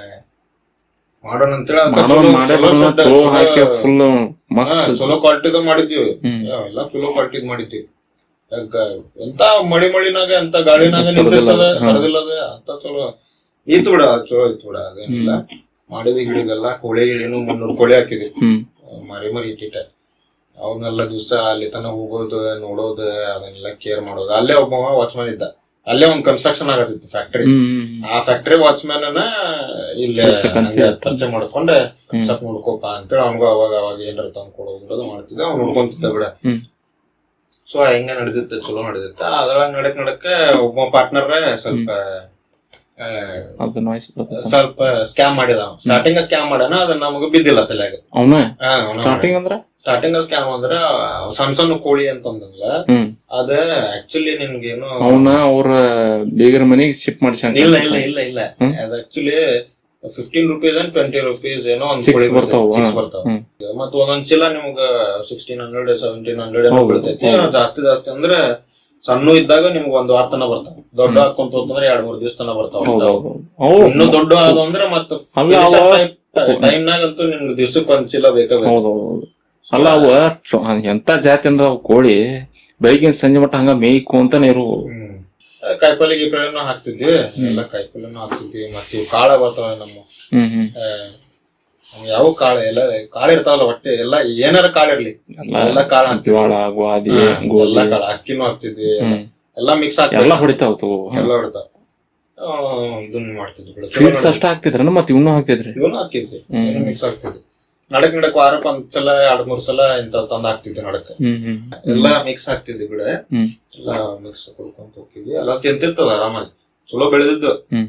ಮಾಡೋಣ ಅಂತೇಳಿ ಅದಕ್ಕೆ ಮಾಡೋ ಚಲೋ- ಮಾಡೇ ಚಲೋ ಬಿಡೋಣ, set, ಚಲೋ ಚಲೋ- ಹಾಕಿ ಫುಲ್ ಹಾ, ಮಸ್ತ್ ಚಲೋ ಕ್ವಾಲಿಟಿದ ಮಾಡಿದ್ವಿ ಹ್ಮ್ ಎಲ್ಲ ಚಲೋ ಕ್ವಾಲಿಟಿದ್ ಮಾಡಿದ್ವಿ ಯಾಕ ಎಂತ ಮಳಿ ಮಳಿನಾಗ ಎಂತ ಗಾಳಿನಾಗ ಸರದಿಲ್ಲ ನಿಂತಿರ್ತದ ಅದು. ಹಾ. ಸರದಿಲ್ಲದ ಅಂತ ಚಲೋ ಇತ್ತು ಬಿಡ ಅದ್ ಚಲೋ ಇತ್ತು ಬಿಡ ಅದೇನಿಲ್ಲ ಮಾಡಿದ್ವಿ ಗಿಡದೆಲ್ಲ ಕೋಳಿ ಗಿಳಿನು ಮುನ್ನೂರು ಕೋಳಿ ಹಾಕಿದ್ವಿ ಹ್ಮ್ ಮರಿ ಮರಿ ಇಟ್ಟಿಟ್ಟ ಅವನ್ನೆಲ್ಲ ದಿವಸ ಅಲ್ಲಿ ತನ ಹೋಗೋದು ನೋಡೋದು ಅದನ್ನೆಲ್ಲ ಕೇರ್ ಮಾಡೋದು ಅಲ್ಲೇ ಒಬ್ಬ ವಾಚ್ಮನ್ ಇದ್ದ ಅಲ್ಲೇ ಒಂದ್ ಕನ್ಸ್ಟ್ರಕ್ಷನ್ ಆಗತ್ತಿತ್ತು ಫ್ಯಾಕ್ಟರಿ ಹ್ಮ್ ಹ್ಮ್ ಆ ಫ್ಯಾಕ್ಟರಿ ವಾಚ್ಮ್ಯಾನ್ ಅನ್ನ ಇಲ್ಲೇ ಕೆಲ್ಸಕ್ಕಂತ ಹಂಗೆ ಪರಿಚಯ ಮಾಡ್ಕೊಂಡೆ ಸ್ವಲ್ಪ ನೋಡ್ಕೋಪ ಅಂತೇಳಿ ಅವ್ನಿಗೂ ಅವಾಗ ಅವಾಗ ಏನಾರ ತಂದು ಕೊಡೋದು ಬಿಡೋದು ಮಾಡ್ತಿದ್ದ ಅವ್ನು ನೋಡ್ಕೊಂತಿದ್ದ ಬಿಡ ಹ್ಮ್ ಸೊ ಹೆಂಗ ನಡೆದಿತ್ತು ಚಲೋ ನಡೆದಿತ್ತ ಅದ್ರೊಳಗ ನಡಕ್ ನಡಕ ಒಬ್ಬ ಪಾರ್ಟ್ನರ್ ಸ್ವಲ್ಪ ಆ, ಅದು ನಾಯ್ಸ್ ಬರ್ತೈತೆ ಸ್ವಲ್ಪ ಸ್ಕ್ಯಾಮ್ ಮಾಡಿದ ಸ್ಟಾರ್ಟಿಂಗ್ ಸ್ಕ್ಯಾಮ್ ಮಾಡ್ಯಾನ ಅದ ನಮಗ ಬಿದ್ದಿಲ್ಲ ತಲೆಯಾಗ ಅವನ ಹಾ ಸ್ಟಾರ್ಟಿಂಗ್ ಅಂದ್ರ ಸ್ಟಾರ್ಟಿಂಗ್ ಸ್ಕ್ಯಾಮ್ ಅಂದ್ರ ಸಣ್ಣ ಸಣ್ಣ ಕೋಳಿ ಅಂತಂದಲ್ಲ ಹ್ಮ್ ಅದ ಆಕ್ಚುಲಿ ನಿನ್ಗೇನು ಅವನ ಅವ್ರ ಬೇಗರ ಮನೆಗೆ ಶಿಫ್ಟ್ ಮಾಡಿಸ್ಯಾನ ಇಲ್ಲ ಇಲ್ಲ ಇಲ್ಲ ಇಲ್ಲ ಅದ actually fifteen rupees and twenty rupees ಏನೋ ಒಂದ್ Chicks ಕೋಳಿ ಬರ್ತಾವ, ಚಿಕ್ಸ್ ಹಾ. ಬರ್ತಾವ ಹ್ಮ್. ಮತ್ತ ಒಂದೊಂದ್ ಚೀಲ ನಿಮ್ಗ ಸಿಕ್ಸ್ಟೀನ್ ಹಂಡ್ರೆಡ್ ಸೆವೆಂಟೀನ್ ಹಂಡ್ರೆಡ್ ಏನೋ ಹೌದು, ಬೀಳ್ತೈತಿ ಜಾಸ್ತಿ ಜಾಸ್ತಿ ಅಂದ್ರೆ ಸಣ್ಣ ಇದ್ದಾಗ ನಿಮ್ಗೆ ಒಂದ್ ವಾರ ತನ ಬರ್ತಾವ ದೊಡ್ಡ ಹಾಕೊಂತ ಹೋತಂದ್ರೆ ಎರಡ್ ಮೂರ್ ದಿವಸ ತನ ಬರ್ತಾವ ಅಷ್ಟೇ. ಹೌದೌದು ಅವು ಇನ್ನು ದೊಡ್ಡ ಆದ ಅಂದ್ರೆ ಮತ್ತ ಅಲ್ಲ, ಅವ- ಟೈಮ್ ನಾಗಂತೂ ನಿಮ್ಗೆ ದಿವ್ಸಕ್ಕೆ ಒಂದ್ ಚೀಲ ಬೇಕಾಗ ಹೌದೌದು ಅಲ್ಲ ಅವ ಚೊ- ಎಂತ ಜಾತಿ ಅಂದ್ರ ಅವ್ ಕೋಳಿ ಬೆಳಿಗ್ಗೆ ಸಂಜೆ ಮಟ್ಟ ಹಂಗ ಮೇಯ್ಕು ಅಂತಾನೆ ಇರು ಹ್ಮ್ ಕಾಯಿಪಲ್ಲೆ ಗೀಪಲ್ಲೆನೂ ಹಾಕ್ತಿದ್ವಿ ಎಲ್ಲ ಕಾಯಿಪಲ್ಲೆನೂ ಹಾಕ್ತಿದ್ವಿ ಮತ್ತೆ ಇವು ಕಾಳ ಬರ್ತಾವ ನಮ್ಮ ಹ್ಮ್ ಹ್ಮ್ ಆ, ಅವು ಯಾವ ಕಾಳು ಎಲ್ಲ ಕಾಳು ಇರ್ತಾವಲ್ಲ ಹೊಟ್ಟೆ ಎಲ್ಲ ಏನಾರ ಕಾಳು ಇರ್ಲಿ ಎಲ್ಲ ಕಾಳು ಹಾಕ್ತಿದ್ವಿ ಜೋಳ ಗೋಧಿ ಎಲ್ಲ ಗೋಧಿ ಕಾಳು ಅಕ್ಕಿನೂ ಹಾಕ್ತಿದ್ವಿ ಹ್ಮ್ ಎಲ್ಲ ಮಿಕ್ಸ್ ಹಾಕ್ತಿದ್ವಿ ಎಲ್ಲಾ ಹೊಡಿತಾವ್ ತಗೋ ಎಲ್ಲ ಹೊಡ್ತಾವ ಆ, ಇದನ್ನ ಮಾಡ್ತಿದ್ವಿ ಬಿಡು. ಚಲೋ ಫೀಡ್ಸ್ ಅಷ್ಟ ಹಾಕ್ತಿದ್ರನ ಮತ್ ಇವನು ಹಾಕ್ತಿದ್ರಿ ಇವನು ಹಾಕಿದ್ವಿ ಮಿಕ್ಸ್ ಆಗ್ತಿದ್ವಿ ನಡಕ್ ನಡಕ್ ವಾರಕ್ಕೆ ಒಂದ್ ಸಲ ಎರಡ್ ಮೂರ್ ಸಲ ಇಂತ ತಂದ್ ಹಾಕ್ತಿದ್ವಿ ನಡಕ್ ಹ್ಮ್ ಹ್ಮ್ ಎಲ್ಲ ಮಿಕ್ಸ್ ಹಾಕ್ತಿದ್ವಿ ಬಿಡ ಹ್ಮ್ ಎಲ್ಲ ಮಿಕ್ಸ್ ಕೊಡ್ಕೊಂತ ಹೋಗ್ತಿದ್ವಿ ಎಲ್ಲ ತಿಂತಿರ್ತದ ಆರಾಮಾಗಿ ಚಲೋ ಬೆಳೆದಿದ್ದು ಹ್ಮ್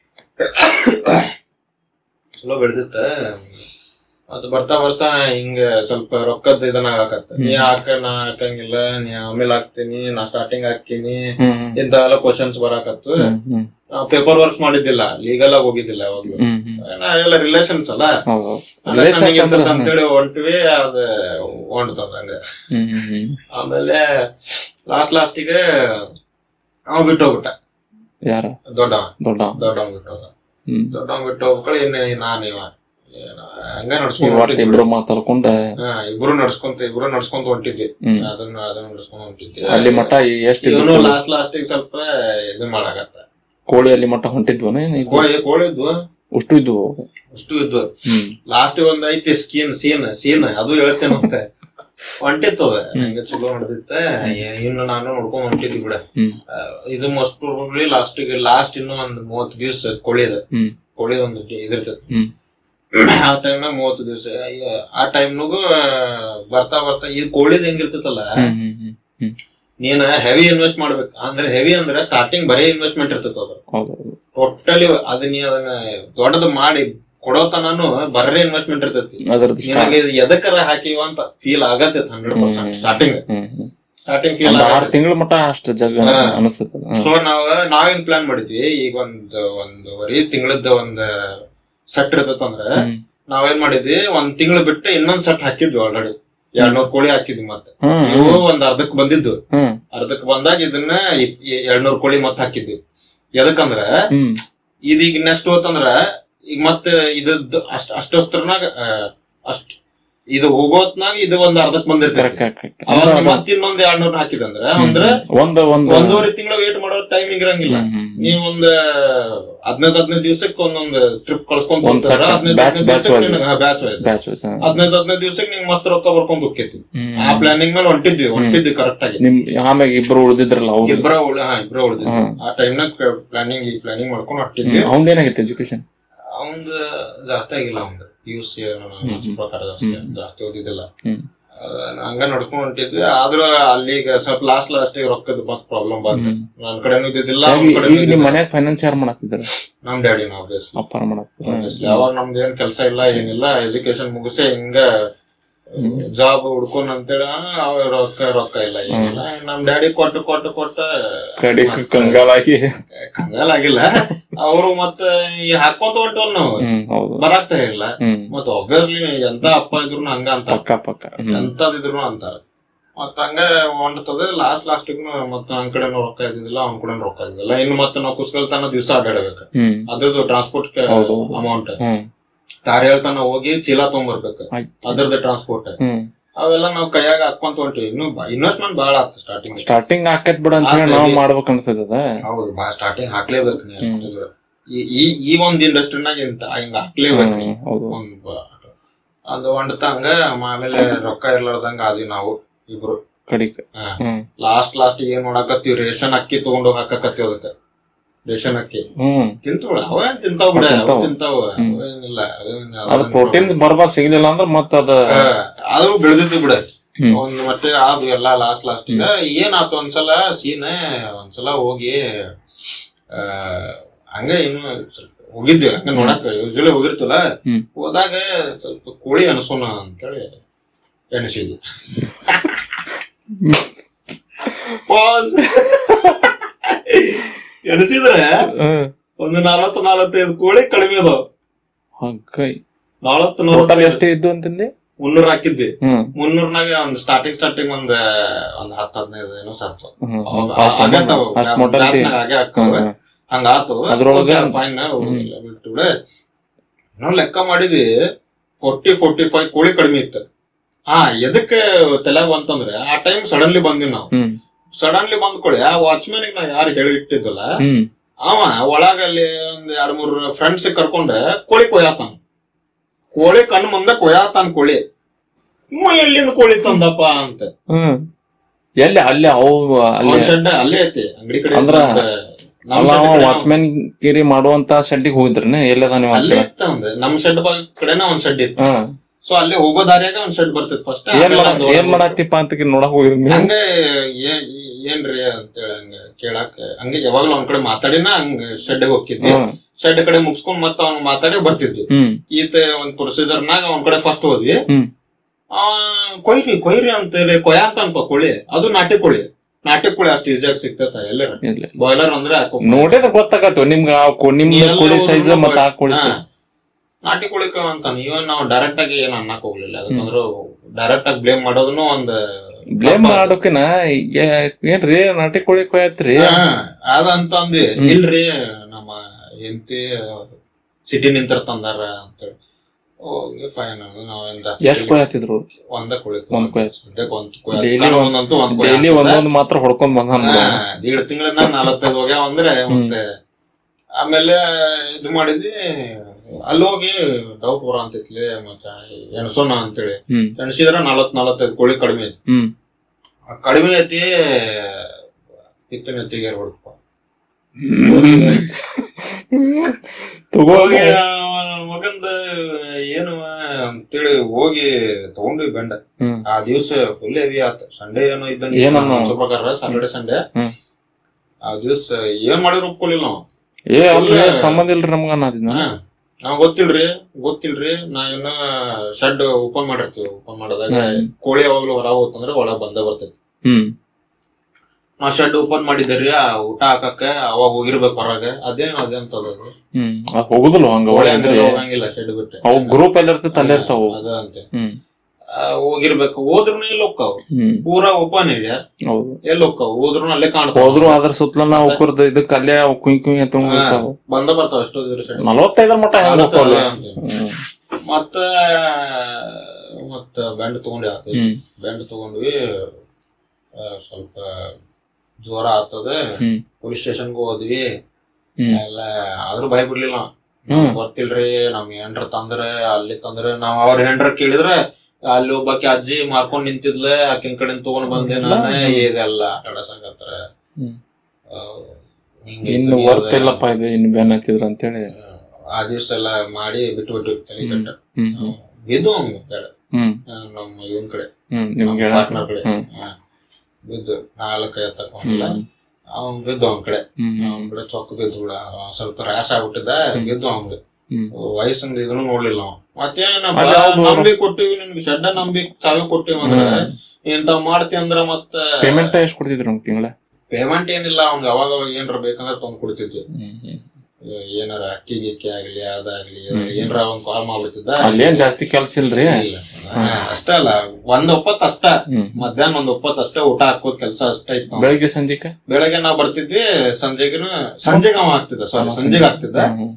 ಚಲೋ ಬೆಳೆದಿತ್ತ ಅದು ಬರ್ತಾ ಬರ್ತಾ ಹಿಂಗ ಸ್ವಲ್ಪ ರೊಕ್ಕದ ಇದನ್ನ ಆಗಕತ್ತ ನೀ ಹಾಕ ನಾ ಹಾಕಂಗಿಲ್ಲ ನೀ ಆಮೇಲೆ ಹಾಕ್ತೀನಿ ನಾ ಸ್ಟಾರ್ಟಿಂಗ್ ಹಾಕಿನಿ ಹ್ಮ್ ಹ್ಮ್ ಇಂಥವೆಲ್ಲ ಕ್ವಶನ್ಸ್ ಬರಾಕತ್ತು ಹ್ಮ್ ಹ್ಮ್ ಪೇಪರ್ ವರ್ಕ್ಸ್ ಮಾಡಿದ್ದಿಲ್ಲ ಲೀಗಲ್ ಆಗಿ ಹೋಗಿದ್ದಿಲ್ಲ ಯಾವಾಗ್ಲೂ ಹ್ಮ್ ಹ್ಮ್ ನಾವೆಲ್ಲ ರಿಲೇಷನ್ಸ್ ಅಲ್ಲ ಹೌದು Understanding ಇರ್ತೈತೆ ಅಂತೇಳಿ ಹೊಂಟ್ವಿ ಅದ ಹೊಂಟ್ತದ ಹಂಗ ಹ್ಮ್ ಹ್ಮ್ ಹ್ಮ್ ಆಮೇಲೆ ಲಾಸ್ಟ್ ಲಾಸ್ಟಿಗೆ ಅವ ಬಿಟ್ಟೋಗ್ಬಿಟ್ಟ ಯಾರ ದೊಡ್ಡವ ದೊಡ್ಡ ದೊಡ್ಡವ ಬಿಟ್ಟೋಗ ಹ್ಮ್ ದೊಡ್ಡವ ಬಿಟ್ಟು ಹೋಗ್ಕೊಳ್ಳಿ ಇನ್ನ ನಾನು ಇವ ಏನ ಹಂಗ ನಡ್ಸ್ಕೊಂಡ್ ಒಟ್ಟು ಹೊಂಟಿದ್ವಿ ಇಬ್ರು ಮಾತಾಡ್ಕೊಂಡ ಹಾ ಇಬ್ರು ನಡ್ಸ್ಕೊಂತ ಇಬ್ರು ನಡ್ಸ್ಕೊಂತ ಹೊಂಟಿದ್ವಿ ಹ್ಮ್ ಅದನ್ನ ಅದನ್ನ ನಡ್ಸ್ಕೊಂಡ್ ಹೊಂಟಿದ್ವಿ ಅಲ್ಲಿ ಮಠ ಎಷ್ಟ್ ಇದ್ವು ಇವನು ಲಾಸ್ಟ್ ಲಾಸ್ಟಿಗೆ ಸ್ವಲ್ಪ ಇದು ಮಾಡಾಕತ್ತ ಕೋಳಿ ಅಲ್ಲಿ ಮಠ ಹೊಂಟಿದ್ವನ ಏನ್ ಇದ್ವು? ಕೋಳಿ ಕೋಳಿ ಇದ್ವು ಅಷ್ಟು ಇದ್ವು ಅಷ್ಟು ಇದ್ವು ಹ್ಮ್ ಲಾಸ್ಟ್ ಒಂದ್ ಐತಿ ಸ್ಕೀನ್ ಸೀನ್ ಸೀನ್ ಅದು ಹೇಳ್ತೇನಂತೆ ಹೊಂಟಿತ್ತದ ಹಂಗ ಚಲೋ ನಡೆದಿತ್ತ ಇನ್ನು ನಾನು ನೋಡ್ಕೊಂಡ್ ಹೊಂಟಿದ್ವಿ ಬಿಡ ಹ್ಮ್ ಆ, ಇದು ಮೋಸ್ಟ್ ಪ್ರಾಬಬ್ಲಿ ಲಾಸ್ಟ್ ಲಾಸ್ಟ್ ಇನ್ನು ಒಂದ್ ಮೂವತ್ ದಿವ್ಸ ಕೋಳಿದ ಹ್ಮ್ ಕೋಳಿದ ಒಂದು ಇದಿರ್ತದ ಹ್ಮ್ ಆ ಟೈಮ್ನಾಗ ಮೂವತ್ತು ದಿವ್ಸ ಆ ಟೈಮ್ನಾಗು ಬರ್ತಾ ಬರ್ತಾ ಈ ಕೋಳಿದ್ ಹೆಂಗಿರ್ತೈತಲ್ಲ ಹ್ಮ್ ಹ್ಮ್ ಹ್ಮ್ ಹ್ಮ್ ನೀನ್ ಹೆವಿ ಇನ್ವೆಸ್ಟ್ ಮಾಡ್ಬೇಕು ಅಂದ್ರೆ ಹೆವಿ ಅಂದ್ರೆ ಸ್ಟಾರ್ಟಿಂಗ್ ಬರೀ ಇನ್ವೆಸ್ಟ್ಮೆಂಟ್ ಇರ್ತೈತ ಅದ್ರ ಹೌದು ಟೋಟಲಿ ಅದ ನೀ ಅದನ್ನ ದೊಡ್ಡದು ಮಾಡಿ ಕೊಡೋತನೂ ಬರೀ ಇನ್ವೆಸ್ಟ್ಮೆಂಟ್ ಇರ್ತೈತಿ ಅದ್ರದ್ದು ಸ್ಟಾ- ನಿನಗೆ ಇದು ಎದಕ್ಕರ ಹಾಕಿವ ಅಂತ ಫೀಲ್ ಆಗತ್ತೈತಿ ಹಂಡ್ರೆಡ್ ಪರ್ಸೆಂಟ್ ಸ್ಟಾರ್ಟಿಂಗ್ ಹ್ಮ್ ಹ್ಮ್ ಸ್ಟಾರ್ಟಿಂಗ್ ಫೀಲ್ ಒಂದ್ ಆರ್ ತಿಂಗಳ ಮಟ್ಟ ಅಷ್ಟ ಜಗ ಅನಿಸ್ತದ ಸೊ ನಾವ್ ನಾವೇನ್ ಪ್ಲಾನ್ ಮಾಡಿದ್ವಿ ಈಗ ಒಂದ್ ಒಂದೂವರೆ ತಿಂಗಳದ ಒಂದ್ ಸೆಟ್ ಇರ್ತೈತಂದ್ರ ಹ್ಮ್ ನಾವೇನ್ ಮಾಡಿದ್ವಿ ಒಂದ್ ತಿಂಗಳು ಬಿಟ್ಟು ಇನ್ನೊಂದ್ ಸೆಟ್ ಹಾಕಿದ್ವಿ ಆಲ್ರೆಡಿ ಎರಡ್ನೂರ್ ಕೋಳಿ ಹಾಕಿದ್ವಿ ಮತ್ತೆ ಹ್ಮ್ ಇವು ಒಂದ್ ಅರ್ಧಕ್ ಬಂದಿದ್ದು ಹ್ಮ್ ಅರ್ಧಕ್ ಬಂದಾಗ ಇದನ್ನ ಎರಡ್ನೂರ್ ಕೋಳಿ ಮತ್ತೆ ಹಾಕಿದ್ವಿ ಎದಕ್ಕಂದ್ರ ಹ್ಮ್ ಇದೀಗ ನೆಕ್ಸ್ಟ್ ಹೋತಂದ್ರ ಈಗ ಮತ್ತೆ ಇದ್ರದ್ದು ಅಷ್ಟ ಅಷ್ಟೊಸ್ತರನಾಗ ಅಷ್ಟ್ ಇದು ಹೋಗೋತ್ನಾಗ ಇದು ಒಂದ್ ಅರ್ಧಕ್ ಬಂದಿರ್ತೈತಿ ಕರೆಕ್ಟ್ ಕರೆಕ್ಟ್ ಅವಾಗ ನೀವ್ ಮತ್ತ್ ಇನ್ನೊಂದ್ ಎರಡ್ನೂರ್ ಹಾಕಿದಂದ್ರ ಅಂದ್ರ ಒಂದ್ ಒಂದ್ ಒಂದೂವರೆ ತಿಂಗಳ ವೇಟ್ ಮಾಡೋ ಟೈಮಿಂಗ್ ಇರಂಗಿಲ್ಲ ಹ್ಮ್, ಹ್ಮ್. ನೀವ್ ಒಂದ್ ಹದಿನೈದ್ ಹದಿನೈದು ದಿವ್ಸಕ್ಕೆ ಒಂದೊಂದ್ ಟ್ರಿಪ್ ಕಳ್ಸ್ಕೊಂತ ಒಂದ್ ಹೋಗ್ತಾರ set, ಹದಿನೈದು batch, batch wise. Batch wise batch wise ಹದಿನೈದು ಹದಿನೈದು ದಿವ್ಸಕ್ಕೆ ನಿಂಗ್ ಮಸ್ತ್ ರೊಕ್ಕ ಬರ್ಕೊಂಡ್ ಹೋಗ್ತೈತಿ ಹ್ಮ್ ಆ ಪ್ಲಾನಿಂಗ್ ಮೇಲೆ ಹೊಂಟಿದ್ವಿ ಹೊಂಟಿದ್ವಿ ಕರೆಕ್ಟ್ ಆಗಿ ನಿಮ್ ಆಮ್ಯಾಗ ಇಬ್ರು ಉಳಿದಿದ್ರಲ್ಲ ಅವ್ರು ಇಬ್ರ ಉಳ ಹಾ ಇಬ್ರ ಉಳ್ದಿದ್ವಿ ಹ್ಮ್. ಆ ಟೈಮ್ನಾಗ ಪ್ಲಾನಿಂಗ್ ಈ ಪ್ಲಾನಿಂಗ್ ಮಾಡ್ಕೊಂಡು ಹೊಟ್ಟಿದ್ವಿ ಅವಂದ ಏನಾಗೈತೆ ಎಜುಕೇಶನ್ ಅವಂದ್ ಜಾಸ್ತಿ ಆಗಿಲ್ಲ ಅವಂದ್ ಪಿ ಯು ಸಿ ಪ್ರಕಾರ ಜಾಸ್ತಿ ಜಾಸ್ತಿ ಓದಿದ್ದಿಲ್ಲ ಹ್ಮ್ ಅಹ್ ಹಂಗ ನಡ್ಸ್ಕೊಂಡ್ ಹೊಂಟಿದ್ವಿ ಆದ್ರೂ ಅಲ್ಲಿಗ ಸ್ವಲ್ಪ ಲಾಸ್ಟ್ ಲಾಸ್ಟ್ ರೊಕ್ಕದ ಮತ್ ಪ್ರಾಬ್ಲಮ್ ಬಂತು ನನ್ ಕಡೆನೂ ಇದ್ದಿದ್ದಿಲ್ಲ ಅವ್ನ ಈಗ ಕಡೆನೂ ನಿಮ್ ಇದ್ದಿದ್ದಿಲ್ಲ. ಮನ್ಯಾಗ ಫೈನಾನ್ಸ್ ಯಾರು ಮಾಡತ್ತಿದ್ರ ನಮ್ ಡ್ಯಾಡಿ ನಾವು ಬೇಸ್ ಅಪ್ಪಾರ ಮಾಡತ್ತಿದ್ರ ಯಾವಾಗ ನಮ್ದು ಏನ್ ಕೆಲಸ ಇಲ್ಲ ಏನಿಲ್ಲ ಎಜುಕೇಶನ್ ಮುಗಿಸಿ ಹಿಂಗ ಜಾಬ್ ಹುಡ್ಕೊಂಡ್ ಅಂತೇಳಿ ಆ, ಅವ್ರ ರೊಕ್ಕ ರೊಕ್ಕ ಇಲ್ಲ ಏನಿಲ್ಲ ನಮ್ ಡ್ಯಾಡಿ ಕೊಟ್ಟು ಕೊಟ್ಟು ಕೊಟ್ಟ ಕಡೆ ಕಂಗಾಲಾಗಿ ಕಂಗಾಲ ಆಗಿಲ್ಲ ಅವರು ಮತ್ತ ಈ ಹಾಕೊಂತ ಹೊಂಟವಲ್ ನಾವು ಹ್ಮ್ ಹೌದು ಬರಾಕ್ತಾ ಇಲ್ಲ ಹ್ಮ್ ಮತ್ತ ಆಬ್ವಿಯಸ್ಲಿ ಎಂತ ಅಪ್ಪ ಇದ್ರು ಹಂಗ ಅಂತ ಪಕ್ಕ ಪಕ್ಕ ಹ್ಮ್ ಎಂತದಿದ್ರು ಅಂತಾರ ಮತ್ತ ಹಂಗ ಹೊಂಡ್ತದೆ ಲಾಸ್ಟ್ ಲಾಸ್ಟ್ ಮತ್ತ ನನ್ ಕಡೆ ರೊಕ್ಕ ಇದ್ದಿದ್ದಿಲ್ಲ ಅವ್ನ ಕಡೆ ರೊಕ್ಕ ಇದ್ದಿಲ್ಲ ಇನ್ನು ಮತ್ತೆ ನಾವು ಕುಸ್ಕಲ್ತನ ದಿವಸ ಅಡ್ಡಾಡಬೇಕು ಹ್ಮ್ ಅದ್ರದ್ದು ಟ್ರಾನ್ಸ್ಪೋರ್ಟ್ ಹೌದು. ಅಮೌಂಟ್ ಹ್ಮ್ ತಾರ್ ಹೇಳ್ತಾನ ಹೋಗಿ ಚೀಲ ತಗೊಂಡ್ಬರ್ಬೇಕು ಆಯ್ತು. ಅದ್ರದ್ದು ಟ್ರಾನ್ಸ್ಪೋರ್ಟ್ ಹ್ಮ್ ಅವೆಲ್ಲ ನಾವ್ ಕೈಯಾಗ ಹಾಕೊಂತ ಹೊಂಟಿವಿ ಇನ್ನು ಇನ್ವೆಸ್ಟ್ಮೆಂಟ್ ಬಾಳ ಆತ ಸ್ಟಾರ್ಟಿಂಗ್ ಸ್ಟಾರ್ಟಿಂಗ್ ಹಾಕತ್ ಬಿಡ ಅಂತ ಹೇಳಿ ನಾವ್ ಮಾಡ್ಬೇಕು ಅನ್ಸದ ಹೌದು ಬಾ ಸ್ಟಾರ್ಟಿಂಗ್ ಹಾಕ್ಲೇಬೇಕು ನೀ ಅಷ್ಟು ಈ ಈ- ಈ ಒಂದ್ ಇಂಡಸ್ಟ್ರಿನಾಗ ಇಂತ ಹಿಂಗ ಹಾಕ್ಲೇಬೇಕು ಹ್ಮ್, ಹೌದು ಒಂದ್ ಬ- ಅದು ಹೊಂಡತಂಗ ಆಮೇಲೆ ರೊಕ್ಕ ಇರ್ಲಾರ್ದಂಗ ಆದ್ವಿ ನಾವು ಇಬ್ರು ಕಡಿಕ ಹ್ಮ್ ಲಾಸ್ಟ್ ಲಾಸ್ಟ್ ಏನ್ ಮಾಡಾಕತ್ತೀವಿ ರೇಷನ್ ಅಕ್ಕಿ ತಗೊಂಡ್ ಹೋಗಿ ಹಾಕಾಕತ್ತೀವಿ ಅದಕ್ಕ ರೇಷನ್ ಅಕ್ಕಿ ಹ್ಮ್ ತಿಂತವಳ ಅವೇನ್ ತಿಂತಾವ್ ಬಿಡ ತಿಂತಾವ್. ಅವ್ ತಿಂತಾವ ಹ್ಮ್. ಅವೇನಿಲ್ಲ ಅದೇನ್- ಅದು ಪ್ರೋಟೀನ್ಸ್ ಬರ್ಬಾರ್ ಸಿಗ್ಲಿಲ್ಲ ಅಂದ್ರ ಮತ್ತ ಅದ ಆ, ಆದ್ರೂ ಬೆಳೆದಿದ್ದು ಬಿಡ ಹ್ಮ್. ಒಂದ್ ಮಟ್ಟಿಗೆ ಆದ್ವು ಎಲ್ಲಾ ಲಾಸ್ಟ್ ಲಾಸ್ಟ್ ಈಗ ಏನಾತು ಒಂದ್ಸಲ ಸೀನ್ ಒಂದ್ಸಲ ಹೋಗಿ ಆ ಹಂಗ ಇನ್ನು ಸ್ವಲ್ಪ ಹೋಗಿದ್ವಿ ಹಂಗ ನೋಡಕ್ ಯೂಶಲಿ ಹೋಗಿರ್ತಲ್ಲ ಹ್ಮ್. ಹೋದಾಗ ಸ್ವಲ್ಪ ಕೋಳಿ ಅನ್ಸೋಣ ಅಂತೇಳಿ ಎಣಿಸಿದ್ವಿ ಪಾಸ್ ಎಣಿಸಿದ್ರೆ ಹ್ಮ್. ಒಂದು ನಲವತ್ತು ನಲವತ್ತೈದು ಕೋಳಿ ಕಡಿಮೆ ಅದಾವ ಹಂಗೈ ನಲವತ್ತು ಟೋಟಲ್ ನಲವತ್ತೈದು ಎಷ್ಟೇ ಇದ್ದು ಅಂತಂದೆ ಮುನ್ನೂರ್ ಹಾಕಿದ್ವಿ ಹ್ಮ್ ಮುನ್ನೂರ್ನಾಗ ಒಂದ್ ಸ್ಟಾರ್ಟಿಂಗ್ ಸ್ಟಾರ್ಟಿಂಗ್ ಒಂದ್ ಒಂದ್ ಹತ್ತು ಹದಿನೈದು ಏನೋ ಸತ್ತು ಹ್ಮ್ ಅವಾಗ ಆಗತ್ತಾವ ಅಷ್ಟ್ mortality. ಬ್ಯಾಚ್ನಾಗ ಆಗೇ ಹಾಕವ ಹ್ಮ್. ಹಂಗ ಆತು ಅದ್ರೊಳಗ- ಫೈನ್ ಬಿಟ್ಟು ಬಿಡ ನಾವ್ ಲೆಕ್ಕ ಮಾಡಿದ್ವಿ ಫೋರ್ಟಿ ಫೋರ್ಟಿ ಫೈವ್ ಕೋಳಿ ಕಡಿಮೆ ಇತ್ತು ಹಾ ಎದಕ್ಕೆ ತಲೆಗ್ ಅಂತಂದ್ರೆ ಆ ಟೈಮ್ ಸಡನ್ಲಿ ಬಂದ್ವಿ ನಾವು ಹ್ಮ್ ಸಡನ್ಲಿ ಬಂದ್ ಕೊಡಿ ಆ ವಾಚ್ಮ್ಯಾನ್ ನಾ ಯಾರು ಹೇಳಿ ಇಟ್ಟಿದ್ದಲ್ಲ ಹ್ಮ್ ಅವ ಒಳಗ ಅಲ್ಲಿ ಒಂದ್ ಎರಡ್ ಮೂರ್ ಫ್ರೆಂಡ್ಸ್ ಕರ್ಕೊಂಡ ಕೋಳಿ ಕೊಯ್ಯಾತಾನ ಕೋಳಿ ಕಣ್ಣು ಮುಂದೆ ಕೊಯ್ಯಾತಾನ ಕೋಳಿ ಇವ ಎಲ್ಲಿಂದ ಕೋಳಿ ತಂದಪ್ಪ ಅಂತ ಹ್ಮ್ ಎಲ್ಲಿ ಅಲ್ಲಿ ಅವು ಅಲ್ಲಿ ಒಂದ್ ಶೆಡ್ ಅಲ್ಲೇ ಐತಿ ಅಂಗಡಿ ಕಡೆ ಅಂದ್ರ ಒಂದ್ ನಮ್ ಅಲ್ಲ shed ಕಡೆನ ವಾಚ್ಮ್ಯಾನ್ ಗಿರಿ ಮಾಡುವಂತ ಶೆಡ್ಡಿಗೆ ಹೋಗಿದ್ರನೆ ಎಲ್ಲದ ನೀವು ಅಲ್ಲೇ ಇತ್ತ ಒಂದ್ ನಮ್ ಶೆಡ್ ಕಡೆನ ಒಂದ್ ಶೆಡ್ ಇತ್ತು ಹ್ಮ್ ಸೊ ಅಲ್ಲೇ ಹೋಗೋ ದಾರಿಯಾಗ ಒಂದ್ ಶೆಡ್ ಬರ್ತೈತಿ ಫಸ್ಟ್ ಏನ್ ಮಾಡ ಏನ್ ಮಾಡತ್ತಿಪ್ಪ ಅಂತ ನೋಡಕ್ ಹೋಗಿದ್ರಿ ನೀವು ಹಂಗ ಏ- ಏನ್ರಿ ಅಂತೇಳಿ ಹಂಗ ಕೇಳಾಕ ಹಂಗೆ ಯಾವಾಗ್ಲೂ ಅವ್ನ ಕಡೆ ಮಾತಾಡಿನ ಹಂಗ ಶೆಡ್ ಹೋಗಿದ್ವಿ ಹ್ಮ್ ಶೆಡ್ ಕಡೆ ಮುಗಿಸ್ಕೊಂಡ್ ಮತ್ತ ಅವ್ನ ಮಾತಾಡಿ ಬರ್ತಿದ್ವಿ ಹ್ಮ್ ಈತ ಒಂದ್ ಪ್ರೊಸೀಜರ್ ನಾಗ ಅವ್ನ ಕಡೆ ಫಸ್ಟ್ ಹೋದ್ವಿ ಹ್ಮ್ ಆ ಕೊಯ್ರಿ ಕೊಯ್ರಿ ಅಂತೇಳಿ ಕೊಯ ಅಂತ ಅನ್ಪ ಕೋಳಿ ಅದು ನಾಟಿ ಕೋಳಿ ನಾಟಿ ಕೋಳಿ ಅಷ್ಟು ಈಸಿಯಾಗಿ ಸಿಗ್ತೈತ ಎಲ್ಲರ ಇಲ್ಲ ಬಾಯ್ಲರ್ ಅಂದ್ರೆ ಹಾಕೋ ನೋಡಿದ್ರೆ ಗೊತ್ತಾಗತ್ತು ನಿಮ್ಗ ಆ ಕೋ- ನಿಮ್ ನೀ ಎಲ್ಲ ಕೋಳಿ ಸೈಜ್ ಹೋದ್ರು ಮತ್ತ ಆ ಕೋಳಿ ಹಾ. ಸೈಜ್ ನಾಟಿ ಕೋಳಿ ಅಂತಾನ ಇವನ್ ನಾವು ಡೈರೆಕ್ಟ್ ಆಗಿ ಏನ್ ಅನ್ನಕ್ ಹೋಗ್ಲಿಲ್ಲ ಯಾಕಂದ್ರೆ ಡೈರೆಕ್ಟ್ ಆಗಿ ಬ್ಲೇಮ್ ಮಾಡೋದನ್ನು ಒಂದ್ ಬ್ಲೇಮ್ ಮಾಡೋಕಿನ ಏ- ಏನ್ರಿ ನಾಟಿ ಕೋಳಿ ಕೊಯ್ಯತ್ರಿ ಹಾ, ಅದಂತ ಅಂದ್ವಿ ಇಲ್ರಿ ನಮ್ಮ ಹೆಂಡತಿ ಸಿಟಿ ನಿಂತರ ತಂದಾರ ಅಂತೇಳಿ ಹೋಗಿ ಫೈನ್ ನಾವೆಂದ ಎಷ್ಟ್ ಕೊಯ್ಯತ್ತಿದ್ರು ಒಂದ ಕೋಳಿ ಒಂದ್ ಕೊಯ್ಯ. ಸದ್ಯಕ್ಕೆ ಒಂದ್ ಕೋಳಿ Daily ಕಾರಣ ಒಂದಂತೂ ಒಂದ್ ಕೋಳಿ ಡೈಲಿ ಆಗ್ತದ. ಒಂದೊಂದ್ ಮಾತ್ರ ಹೊಡ್ಕೊಂಡ್ ಬಂದ ಹಾ, ದೀಡ್ ತಿಂಗಳನ್ನ ನಲವತ್ತೈದು ಹೋಗ್ಯಾವ ಅಂದ್ರೆ ಮತ್ತೆ ಆಮೇಲೆ ಇದು ಮಾಡಿದ್ವಿ ಅಲ್ಲಿ ಹೋಗಿ ಡೌಟ್ ಬರೋ ಅಂತೈತ್ಲಿ ಮಚ್ಚ ಎಣಸೋಣ ಅಂತೇಳಿ ಹ್ಮ್ ಎಣಸಿದ್ರ ನಲವತ್ ನಲವತ್ತೈದು ಕೋಳಿ ಕಡಿಮೆ ಐತಿ ಹ್ಮ್ ಆ ಕಡಿಮೆ ಐತಿ ಇತ್ತಿನ ಎತ್ತಿಗೆ ಹೊಡ್ಪ ತಗೋ ಹೋಗಿ ಮಗಂದ ಏನು ಅಂತೇಳಿ ಹೋಗಿ ತಗೊಂಡ್ವಿ ಬೆಂಡ ಹ್ಮ್ ಆ ದಿವ್ಸ ಫುಲ್ ಹೆವಿ ಆತ ಸಂಡೇ ಏನೋ ಇದ್ದಂಗೆ ಏನನ್ನು? ಇತ್ತು ನಮ್ಮ ಪ್ರಕಾರ ಸಾಟರ್ಡೆ ಸಂಡೇ ಹ್ಮ್. ಆ ದಿವ್ಸ ಏನ್ ಮಾಡಿದ್ರು ಒಪ್ಕೊಲಿಲ್ಲ ನಾವು ಏ ಅಲ್ರಿ ಸಂಬಂಧ ಇಲ್ರಿ ನಮ್ಗ ಅನ್ನೋದಿನ ಹಾ. ನಾವ್ ಗೊತ್ತಿಲ್ರಿ ಗೊತ್ತಿಲ್ರಿ ನಾ ಇನ್ನ ಶೆಡ್ ಓಪನ್ ಮಾಡಿರ್ತೀವಿ ಓಪನ್ ಮಾಡಿದಾಗ ಹ್ಮ್. ಕೋಳಿ ಯಾವಾಗ್ಲೂ ಹೊರ ಹೋತಂದ್ರೆ ಒಳಗ್ ಬಂದ ಬರ್ತೈತಿ ಹ್ಮ್ ನಾ ಶೆಡ್ ಓಪನ್ ಮಾಡಿದ್ದೀರಿ ಆ ಊಟ ಹಾಕಕ್ಕ ಅವಾಗ ಹೋಗಿರ್ಬೇಕು ಹೊರಗ ಅದೇನ್ ಅದೇಂತದ ಅದು. ಹ್ಮ್ ಅದ್ ಹೋಗುದಿಲ್ಲ ಹಂಗ ಕೋಳಿ ಒಳ್ಳೆ ಅಂದ್ರೆ ಅಂದ್ರೆ ಹೋಗಂಗಿಲ್ಲ ಶೆಡ್ ಬಿಟ್ಟು ಅವು ಗ್ರೂಪ್ ಎಲ್ಲ ಇರ್ತೈತಿ ಅಲ್ಲೇ ಇರ್ತಾವ ಅದ ಅಂತೆ ಹ್ಮ್ ಆ, ಹೋಗಿರ್ಬೇಕು ಹೋದ್ರು ಎಲ್ಲಿ ಹೋಗ್ತಾವ ಹ್ಮ್ ಪೂರಾ ಓಪನ್ ಇದೆ ಹೌದು ಎಲ್ಲಿ ಹೋಗ್ತಾವ ಹೋದ್ರು ಅಲ್ಲೇ ಕಾಣ್ತಾವ ಹೋದ್ರು ಅದ್ರ ಸುತ್ತಲ ಅವಕರ್ದ ಇದಕ್ ಅಲ್ಲೇ ಅವ್ ಕುಯ್ ಕುಯ್ ಅಂತ ಹೋಗ್ತಾವ ಬಂದ ಬರ್ತಾವ ಎಷ್ಟೋ ದಿವ್ಸ ಶೆಡ್ ನಲವತ್ತೈದರ ಮಟ್ಟ ಹೆಂಗ್ ಹೋಗ್ತಾವಲ್ಲ ಹ್ಮ್ ಮತ್ತ ಮತ್ತ ಬೆಂಡ್ ತಗೊಂಡಿ ಆತ ಹ್ಮ್ ಬೆಂಡ್ ತಗೊಂಡ್ವಿ ಆ, ಸ್ವಲ್ಪ ಜ್ವರ ಆಗ್ತದೆ ಹ್ಮ್ ಪೊಲೀಸ್ ಸ್ಟೇಷನ್ಗೂ ಹೋದ್ವಿ ಹ್ಮ್ ಎಲ್ಲ ಆದ್ರೂ ಭಯ ಬಿಡ್ಲಿಲ್ಲ ನಾವು. ಹ್ಮ್. ನಮ್ಗ್ ಗೊತ್ತಿಲ್ರಿ ನಮ್ ಹೆಂಡ್ರ ತಂದ್ರೆ ಅಲ್ಲಿ ತಂದ್ರೆ ನಾವ್ ಅವ್ರ ಹೆಂಡ್ರ ಕೇಳಿದ್ರೆ ಅಲ್ಲಿ ಒಬ್ಬಾಕಿ ಅಜ್ಜಿ ಮಾರ್ಕೊಂಡ್ ನಿಂತಿದ್ಲ ಆಕಿನ ಕಡೆ ತಗೊಂಡ್ ಬಂದೆ ನಾನು ಇದೆಲ್ಲ ಆಟ ಆಡಸಕತ್ರ ಹ್ಮ್. ಹಿಂಗೆ ಇನ್ನು ವರ್ತ್ ಇಲ್ಲಪ್ಪ ಇದು ಇನ್ನು ಬೆನ್ ಹತ್ತಿದ್ರ ಅಂತೇಳಿ ಆ ದಿವ್ಸ ಎಲ್ಲ ಮಾಡಿ ಬಿಟ್ಟು ಬಿಟ್ಟು ತಲೆ ಹ್ಮ್. ಕಟ್ಟ ಹ್ಮ್ ಬಿದ್ದು ಅವ್ನು ಬೇಡ ಹ್ಮ್ ನಮ್ಮ ಇವನ್ ಕಡೆ ಹ್ಮ್ ನಮ್ಮ ನಿಮ್ಗೆ ಹೇಳ ಪಾರ್ಟ್ನರ್ ಕಡೆ ಹ್ಮ್. ಹಾ. ಬಿದ್ದು ನಾಲ್ಕು ತಕೊಂಡಿಲ್ಲ ಹ್ಮ್ ಅವ್ನ್ ಬಿದ್ದು ಅವ್ನ ಕಡೆ ಹ್ಮ್ ಅವ್ನ ಕಡೆ ಚೊಕ್ಕ ಬಿದ್ದು ಬಿಡ ಅವ್ನ್ ಸ್ವಲ್ಪ ರ್ಯಾಶ್ ಆಗ್ಬಿಟ್ಟಿದ ಬಿದ್ದು ಅವ್ನ್ಗೆ ಹ್ಮ್ ವಯಸ್ಸಿಂದ ಇದನ್ನು ನೋಡ್ಲಿಲ್ಲ ನಾವು ಮತ್ತೇನಪ್ಪ ಅಲ್ಲಿ ಯಾವ್ದು- ನಂಬಿ ಕೊಟ್ಟಿವಿ ನಿನ್ಗೆ ಶೆಡ್ಡ ನಂಬಿ ಚಾವಿ ಕೊಟ್ಟಿವಿ ಅಂದ್ರೆ ಇಂತಾವ್ ಮಾಡ್ತಿ ಅಂದ್ರ ಮತ್ತ ಪೇಮೆಂಟ್ ಎಷ್ಟು ಕೊಡ್ತಿದ್ರು ನಮ್ಗೆ ತಿಂಗಳ ಪೇಮೆಂಟ್ ಏನಿಲ್ಲ ಅವ್ನ್ಗ ಅವಾಗ ಅವಾಗ ಏನ್ರ ಬೇಕಂದ್ರ ತಂದ್ ಕೊಡ್ತಿದ್ವಿ ಏನಾರ ಅಕ್ಕಿ ಗಿಕ್ಕಿ ಆಗ್ಲಿ ಅದಾಗ್ಲಿ ಏನ್ರ ಅವ್ನ್ ಕಾಲ್ ಮಾಡ್ಬಿಡ್ತಿದ್ದ ಅಲ್ಲೇನ್ ಜಾಸ್ತಿ ಕೆಲ್ಸ ಇಲ್ರಿ ಇಲ್ಲ ಹಾ, ಅಷ್ಟ ಅಲ್ಲ ಒಂದ್ ಒಪ್ಪತ್ ಅಷ್ಟ ಹ್ಮ್ ಮಧ್ಯಾಹ್ನ ಒಂದ್ ಒಪ್ಪತ್ ಅಷ್ಟೇ ಊಟ ಹಾಕೋದ್ ಕೆಲ್ಸ ಅಷ್ಟ ಇತ್ತು ನಮ್ದು. ಬೆಳಿಗ್ಗೆ ಸಂಜೆಕ ಬೆಳಗ್ಗೆ ನಾವ್ ಬರ್ತಿದ್ವಿ ಸಂಜೆಗಿನ ಸಂಜೆಗೆ ಅವ ಆಗ್ತಿದ್ದ ಸಾರಿ ಸಂಜೆಗೆ ಆಗ್ತಿದ್ದ ಹ್ಮ್